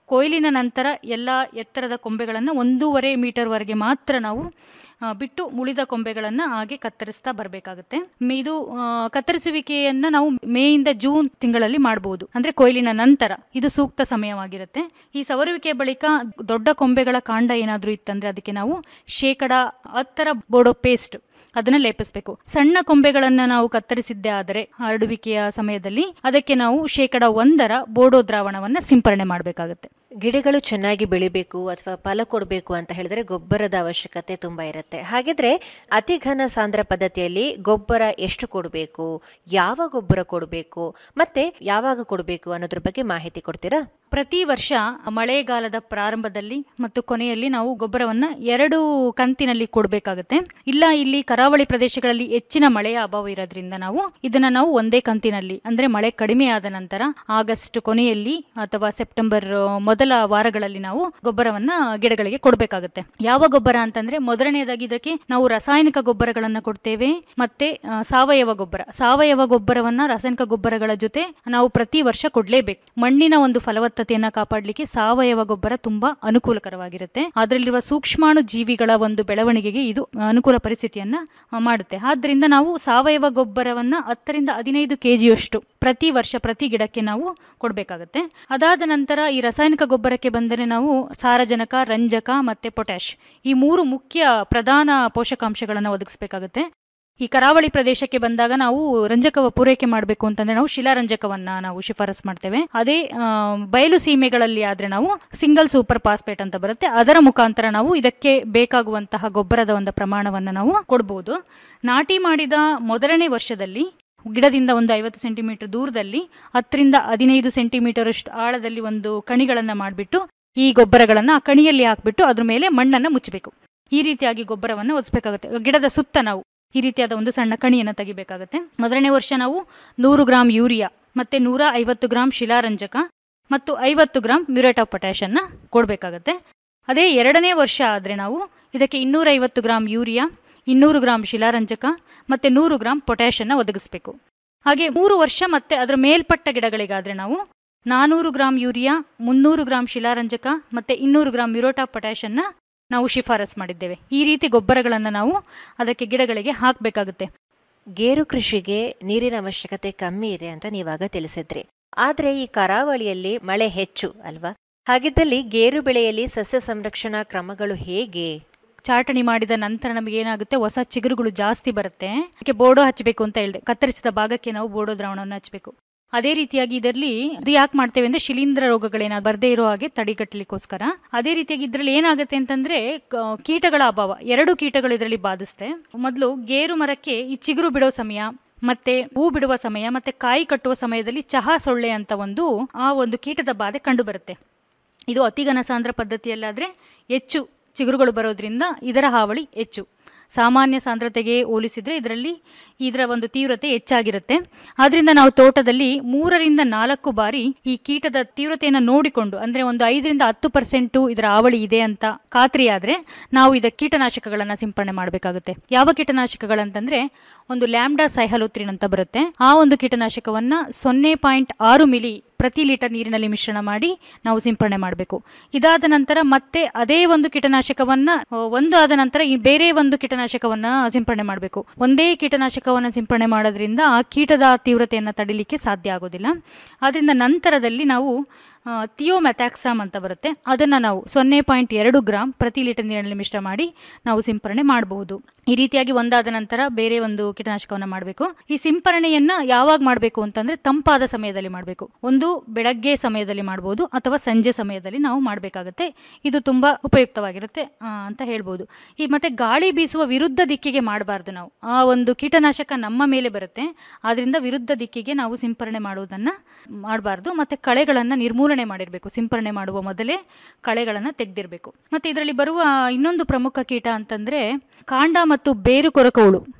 [SPEAKER 6] ಕೊಯ್ಲಿನ ನಂತರ ಎಲ್ಲ ಎತ್ತರದ ಕೊಂಬೆಗಳನ್ನು ಒಂದೂವರೆ ಮೀಟರ್ವರೆಗೆ ಮಾತ್ರ ನಾವು ಆ, ಬಿಟ್ಟು ಉಳಿದ ಕೊಂಬೆಗಳನ್ನು ಹಾಗೆ ಕತ್ತರಿಸ್ತಾ ಬರಬೇಕಾಗುತ್ತೆ ಇದು ಆ, ಕತ್ತರಿಸುವಿಕೆಯನ್ನ ನಾವು ಮೇಯಿಂದ ಜೂನ್ ತಿಂಗಳಲ್ಲಿ ಮಾಡಬಹುದು ಅಂದ್ರೆ ಕೊಯ್ಲಿನ ನಂತರ ಇದು ಸೂಕ್ತ ಸಮಯವಾಗಿರುತ್ತೆ ಈ ಸವರುವಿಕೆ ಬಳಿಕ ದೊಡ್ಡ ಕೊಂಬೆಗಳ ಕಾಂಡ ಏನಾದರೂ ಇತ್ತಂದ್ರೆ ಅದಕ್ಕೆ ನಾವು ಶೇಕಡ ಹತ್ತರ ಬೋಡೋ ಪೇಸ್ಟ್ ಅದನ್ನ ಲೇಪಿಸಬೇಕು ಸಣ್ಣ ಕೊಂಬೆಗಳನ್ನ ನಾವು ಕತ್ತರಿಸಿದ್ದೇ ಆದರೆ ಹರಡುವಿಕೆಯ ಸಮಯದಲ್ಲಿ ಅದಕ್ಕೆ ನಾವು ಶೇಕಡ ಒಂದರ ಬೋಡೋ ದ್ರಾವಣವನ್ನ ಸಿಂಪರಣೆ ಮಾಡಬೇಕಾಗುತ್ತೆ
[SPEAKER 5] ಗಿಡಗಳು ಚೆನ್ನಾಗಿ ಬೆಳಿಬೇಕು ಅಥವಾ ಫಲ ಕೊಡಬೇಕು ಅಂತ ಹೇಳಿದ್ರೆ ಗೊಬ್ಬರದ ಅವಶ್ಯಕತೆ ತುಂಬಾ ಇರುತ್ತೆ ಹಾಗಿದ್ರೆ ಅತಿ ಘನ ಸಾಂದ್ರ ಪದ್ಧತಿಯಲ್ಲಿ ಗೊಬ್ಬರ ಎಷ್ಟು ಕೊಡಬೇಕು ಯಾವ ಗೊಬ್ಬರ ಕೊಡಬೇಕು ಮತ್ತೆ ಯಾವಾಗ ಕೊಡಬೇಕು ಅನ್ನೋದ್ರ ಬಗ್ಗೆ ಮಾಹಿತಿ ಕೊಡ್ತೀರಾ
[SPEAKER 6] ಪ್ರತಿ ವರ್ಷ ಮಳೆಗಾಲದ ಪ್ರಾರಂಭದಲ್ಲಿ ಮತ್ತು ಕೊನೆಯಲ್ಲಿ ನಾವು ಗೊಬ್ಬರವನ್ನ ಎರಡು ಕಂತಿನಲ್ಲಿ ಕೊಡಬೇಕಾಗುತ್ತೆ ಇಲ್ಲ ಇಲ್ಲಿ ಕರಾವಳಿ ಪ್ರದೇಶಗಳಲ್ಲಿ ಹೆಚ್ಚಿನ ಮಳೆಯ ಅಭಾವ ಇರೋದ್ರಿಂದ ನಾವು ಇದನ್ನ ನಾವು ಒಂದೇ ಕಂತಿನಲ್ಲಿ ಅಂದ್ರೆ ಮಳೆ ಕಡಿಮೆ ಆದ ನಂತರ ಆಗಸ್ಟ್ ಕೊನೆಯಲ್ಲಿ ಅಥವಾ ಸೆಪ್ಟೆಂಬರ್ ಮೊದಲ ವಾರಗಳಲ್ಲಿ ನಾವು ಗೊಬ್ಬರವನ್ನ ಗಿಡಗಳಿಗೆ ಕೊಡಬೇಕಾಗುತ್ತೆ ಯಾವ ಗೊಬ್ಬರ ಅಂತಂದ್ರೆ ಮೊದಲನೆಯದಾಗಿ ಇದಕ್ಕೆ ನಾವು ರಾಸಾಯನಿಕ ಗೊಬ್ಬರಗಳನ್ನ ಕೊಡ್ತೇವೆ ಮತ್ತೆ ಆ, ಸಾವಯವ ಗೊಬ್ಬರ ಸಾವಯವ ಗೊಬ್ಬರವನ್ನ ರಾಸಾಯನಿಕ ಗೊಬ್ಬರಗಳ ಜೊತೆ ನಾವು ಪ್ರತಿ ವರ್ಷ ಕೊಡ್ಲೇಬೇಕು ಮಣ್ಣಿನ ಒಂದು ಫಲವತ್ತತೆಯನ್ನ ಕಾಪಾಡಲಿಕ್ಕೆ ಸಾವಯವ ಗೊಬ್ಬರ ತುಂಬಾ ಅನುಕೂಲಕರವಾಗಿರುತ್ತೆ ಅದರಲ್ಲಿರುವ ಸೂಕ್ಷ್ಮಾಣು ಜೀವಿಗಳ ಒಂದು ಬೆಳವಣಿಗೆಗೆ ಇದು ಅನುಕೂಲ ಪರಿಸ್ಥಿತಿಯನ್ನ ಆ, ಮಾಡುತ್ತೆ ಆದ್ರಿಂದ ನಾವು ಸಾವಯವ ಗೊಬ್ಬರವನ್ನ ಹತ್ತರಿಂದ ಹದಿನೈದು ಕೆಜಿಯಷ್ಟು ಪ್ರತಿ ವರ್ಷ ಪ್ರತಿ ಗಿಡಕ್ಕೆ ನಾವು ಕೊಡಬೇಕಾಗುತ್ತೆ ಅದಾದ ನಂತರ ಈ ರಾಸಾಯನಿಕ ಗೊಬ್ಬರಕ್ಕೆ ಬಂದರೆ ನಾವು ಸಾರಜನಕ ರಂಜಕ ಮತ್ತೆ ಪೊಟ್ಯಾಶ್ ಈ ಮೂರು ಮುಖ್ಯ ಪ್ರಧಾನ ಪೋಷಕಾಂಶಗಳನ್ನು ಒದಗಿಸಬೇಕಾಗುತ್ತೆ ಈ ಕರಾವಳಿ ಪ್ರದೇಶಕ್ಕೆ ಬಂದಾಗ ನಾವು ರಂಜಕ ಪೂರೈಕೆ ಮಾಡಬೇಕು ಅಂತಂದ್ರೆ ನಾವು ಶಿಲಾರಂಜಕವನ್ನ ನಾವು ಶಿಫಾರಸ್ ಮಾಡ್ತೇವೆ ಅದೇ ಆ, ಬಯಲು ಸೀಮೆಗಳಲ್ಲಿ ಆದ್ರೆ ನಾವು ಸಿಂಗಲ್ ಸೂಪರ್ ಫಾಸ್ಫೇಟ್ ಅಂತ ಬರುತ್ತೆ ಅದರ ಮುಖಾಂತರ ನಾವು ಇದಕ್ಕೆ ಬೇಕಾಗುವಂತಹ ಗೊಬ್ಬರದ ಒಂದು ಪ್ರಮಾಣವನ್ನು ನಾವು ಕೊಡಬಹುದು ನಾಟಿ ಮಾಡಿದ ಮೊದಲನೇ ವರ್ಷದಲ್ಲಿ ಗಿಡದಿಂದ ಒಂದು ಐವತ್ತು ಸೆಂಟಿಮೀಟರ್ ದೂರದಲ್ಲಿ ಹತ್ತರಿಂದ ಹದಿನೈದು ಸೆಂಟಿಮೀಟರ್ ಅಷ್ಟು ಆಳದಲ್ಲಿ ಒಂದು ಕಣಿಗಳನ್ನ ಮಾಡಿಬಿಟ್ಟು ಈ ಗೊಬ್ಬರಗಳನ್ನ ಆ ಕಣಿಯಲ್ಲಿ ಹಾಕ್ಬಿಟ್ಟು ಅದ್ರ ಮೇಲೆ ಮಣ್ಣನ್ನ ಮುಚ್ಚಬೇಕು ಈ ರೀತಿಯಾಗಿ ಗೊಬ್ಬರವನ್ನು ಒದಿಸಬೇಕಾಗುತ್ತೆ ಗಿಡದ ಸುತ್ತ ನಾವು ಈ ರೀತಿಯಾದ ಒಂದು ಸಣ್ಣ ಕಣಿಯನ್ನು ತೆಗಿಬೇಕಾಗುತ್ತೆ ಮೊದಲನೇ ವರ್ಷ ನಾವು ನೂರು ಗ್ರಾಂ ಯೂರಿಯಾ ಮತ್ತೆ ನೂರ ಐವತ್ತು ಗ್ರಾಂ ಶಿಲಾರಂಜಕ ಮತ್ತು ಐವತ್ತು ಗ್ರಾಂ ಮ್ಯೂರೇಟ್ ಆಫ್ ಪೊಟ್ಯಾಶ್ ಅನ್ನ ಕೊಡಬೇಕಾಗತ್ತೆ ಅದೇ ಎರಡನೇ ವರ್ಷ ಆದರೆ ನಾವು ಇದಕ್ಕೆ ಇನ್ನೂರೈವತ್ತು ಗ್ರಾಂ ಯೂರಿಯಾ ಇನ್ನೂರು ಗ್ರಾಂ ಶಿಲಾರಂಜಕ ಮತ್ತೆ ನೂರು ಗ್ರಾಂ ಪೊಟ್ಯಾಶ್ ಅನ್ನ ಒದಗಿಸಬೇಕು ಹಾಗೆ ಮೂರು ವರ್ಷ ಮತ್ತೆ ಅದರ ಮೇಲ್ಪಟ್ಟ ಗಿಡಗಳಿಗಾದ್ರೆ ನಾವು ನಾನೂರು ಗ್ರಾಂ ಯೂರಿಯಾ ಮುನ್ನೂರು ಗ್ರಾಂ ಶಿಲಾರಂಜಕ ಮತ್ತೆ ಇನ್ನೂರು ಗ್ರಾಂ ಮ್ಯೂರೋಟಾ ಪೊಟ್ಯಾಶ್ ಅನ್ನ ನಾವು ಶಿಫಾರಸ್ ಮಾಡಿದ್ದೇವೆ ಈ ರೀತಿ ಗೊಬ್ಬರಗಳನ್ನು ನಾವು ಅದಕ್ಕೆ ಗಿಡಗಳಿಗೆ ಹಾಕಬೇಕಾಗುತ್ತೆ
[SPEAKER 5] ಗೇರು ಕೃಷಿಗೆ ನೀರಿನ ಅವಶ್ಯಕತೆ ಕಮ್ಮಿ ಇದೆ ಅಂತ ನೀವಾಗ ತಿಳಿಸಿದ್ರಿ ಆದ್ರೆ ಈ ಕರಾವಳಿಯಲ್ಲಿ ಮಳೆ ಹೆಚ್ಚು ಅಲ್ವಾ ಹಾಗಿದ್ದಲ್ಲಿ ಗೇರು ಬೆಳೆಯಲ್ಲಿ ಸಸ್ಯ ಸಂರಕ್ಷಣಾ ಕ್ರಮಗಳು ಹೇಗೆ
[SPEAKER 6] ಚಾಟಣಿ ಮಾಡಿದ ನಂತರ ನಮಗೆ ಏನಾಗುತ್ತೆ ಹೊಸ ಚಿಗುರುಗಳು ಜಾಸ್ತಿ ಬರುತ್ತೆ ಅದಕ್ಕೆ ಬೋರ್ಡೋ ಹಚ್ಚಬೇಕು ಅಂತ ಹೇಳಿದೆ ಕತ್ತರಿಸಿದ ಭಾಗಕ್ಕೆ ನಾವು ಬೋರ್ಡೋ ದ್ರಾವಣವನ್ನು ಹಚ್ಚಬೇಕು ಅದೇ ರೀತಿಯಾಗಿ ಇದರಲ್ಲಿ ಇದು ಯಾಕೆ ಮಾಡ್ತೇವೆ ಅಂದ್ರೆ ಶಿಲೀಂಧ್ರ ರೋಗಗಳೇನಾದ್ರು ಬರದೇ ಇರೋ ಹಾಗೆ ತಡೆಗಟ್ಟಲಿಕ್ಕೋಸ್ಕರ ಅದೇ ರೀತಿಯಾಗಿ ಇದರಲ್ಲಿ ಏನಾಗುತ್ತೆ ಅಂತಂದ್ರೆ ಕ- ಕೀಟಗಳ ಅಭಾವ ಎರಡು ಕೀಟಗಳು ಇದರಲ್ಲಿ ಬಾಧಿಸುತ್ತೆ ಮೊದಲು ಗೇರು ಮರಕ್ಕೆ ಈ ಚಿಗುರು ಬಿಡೋ ಸಮಯ ಮತ್ತೆ ಹೂ ಬಿಡುವ ಸಮಯ ಮತ್ತೆ ಕಾಯಿ ಕಟ್ಟುವ ಸಮಯದಲ್ಲಿ ಚಹಾ ಸೊಳ್ಳೆ ಅಂತ ಒಂದು ಆ ಒಂದು ಕೀಟದ ಬಾಧೆ ಕಂಡು ಬರುತ್ತೆ ಇದು ಅತಿ ಘನಸಾಂದ್ರ ಪದ್ಧತಿಯಲ್ಲಾದ್ರೆ ಹೆಚ್ಚು ಚಿಗುರುಗಳು ಬರೋದ್ರಿಂದ ಇದರ ಹಾವಳಿ ಹೆಚ್ಚು ಸಾಮಾನ್ಯ ಸಾಂದ್ರತೆಗೆ ಹೋಲಿಸಿದ್ರೆ ಇದರಲ್ಲಿ ಇದರ ಒಂದು ತೀವ್ರತೆ ಹೆಚ್ಚಾಗಿರುತ್ತೆ ಆದ್ರಿಂದ ನಾವು ತೋಟದಲ್ಲಿ ಮೂರರಿಂದ ನಾಲ್ಕು ಬಾರಿ ಈ ಕೀಟದ ತೀವ್ರತೆಯನ್ನು ನೋಡಿಕೊಂಡು ಅಂದ್ರೆ ಒಂದು ಐದರಿಂದ ಹತ್ತು ಪರ್ಸೆಂಟು ಇದರ ಹಾವಳಿ ಇದೆ ಅಂತ ಖಾತ್ರಿಯಾದ್ರೆ ನಾವು ಇದಕ್ಕೆ ಕೀಟನಾಶಕಗಳನ್ನ ಸಿಂಪಡಣೆ ಮಾಡಬೇಕಾಗುತ್ತೆ ಯಾವ ಕೀಟನಾಶಕಗಳಂತಂದ್ರೆ ಒಂದು ಲ್ಯಾಂಬ್ಡಾ ಸೈಹಲೋತ್ರಿನ್ ಅಂತ ಬರುತ್ತೆ ಆ ಒಂದು ಕೀಟನಾಶಕವನ್ನ ಸೊನ್ನೆ ಪಾಯಿಂಟ್ ಆರು ಮಿಲಿ ಪ್ರತಿ ಲೀಟರ್ ನೀರಿನಲ್ಲಿ ಮಿಶ್ರಣ ಮಾಡಿ ನಾವು ಸಿಂಪಡಣೆ ಮಾಡಬೇಕು ಇದಾದ ನಂತರ ಮತ್ತೆ ಅದೇ ಒಂದು ಕೀಟನಾಶಕವನ್ನ ಆ, ಒಂದು ಆದ ನಂತರ ಈ ಬೇರೆ ಒಂದು ಕೀಟನಾಶಕವನ್ನ ಸಿಂಪಡಣೆ ಮಾಡಬೇಕು ಒಂದೇ ಕೀಟನಾಶಕವನ್ನ ಸಿಂಪಡಣೆ ಮಾಡೋದ್ರಿಂದ ಆ ಕೀಟದ ತೀವ್ರತೆಯನ್ನು ತಡಿಲಿಕ್ಕೆ ಸಾಧ್ಯ ಆಗೋದಿಲ್ಲ ಆದ್ರಿಂದ ನಂತರದಲ್ಲಿ ನಾವು ಥಿಯೋಮೆಥಾಕ್ಸಾಮ್ ಅಂತ ಬರುತ್ತೆ ಅದನ್ನು ನಾವು ಸೊನ್ನೆ ಪಾಯಿಂಟ್ ಎರಡು ಗ್ರಾಮ್ ಪ್ರತಿ ಲೀಟರ್ ನೀರಿನಲ್ಲಿ ಮಿಶ್ರ ಮಾಡಿ ನಾವು ಸಿಂಪರಣೆ ಮಾಡಬಹುದು ಈ ರೀತಿಯಾಗಿ ಒಂದಾದ ನಂತರ ಬೇರೆ ಒಂದು ಕೀಟನಾಶಕವನ್ನು ಮಾಡಬೇಕು ಈ ಸಿಂಪರಣೆಯನ್ನ ಯಾವಾಗ ಮಾಡಬೇಕು ಅಂತಂದ್ರೆ ತಂಪಾದ ಸಮಯದಲ್ಲಿ ಮಾಡಬೇಕು ಒಂದು ಬೆಳಗ್ಗೆ ಸಮಯದಲ್ಲಿ ಮಾಡಬಹುದು ಅಥವಾ ಸಂಜೆ ಸಮಯದಲ್ಲಿ ನಾವು ಮಾಡಬೇಕಾಗುತ್ತೆ ಇದು ತುಂಬಾ ಉಪಯುಕ್ತವಾಗಿರುತ್ತೆ ಆ, ಅಂತ ಹೇಳ್ಬೋದು ಈ ಮತ್ತೆ ಗಾಳಿ ಬೀಸುವ ವಿರುದ್ಧ ದಿಕ್ಕಿಗೆ ಮಾಡಬಾರ್ದು ನಾವು ಆ ಒಂದು ಕೀಟನಾಶಕ ನಮ್ಮ ಮೇಲೆ ಬರುತ್ತೆ ಆದ್ರಿಂದ ವಿರುದ್ಧ ದಿಕ್ಕಿಗೆ ನಾವು ಸಿಂಪರಣೆ ಮಾಡುವುದನ್ನ ಮಾಡಬಾರ್ದು ಮತ್ತೆ ಕಳೆಗಳನ್ನ ನಿರ್ಮೂಲನೆ ಮಾಡಿರಬೇಕು ಸಿಂಪರಣೆ ಮಾಡುವ ಮೊದಲೇ ಕಳೆಗಳನ್ನ ತೆಗೆದಿರಬೇಕು ಮತ್ತೆ ಇದರಲ್ಲಿ ಬರುವ ಇನ್ನೊಂದು ಪ್ರಮುಖ ಕೀಟ ಅಂತಂದ್ರೆ ಕಾಂಡ ಮತ್ತು ಬೇರು ಕೊರಕ ಹುಳು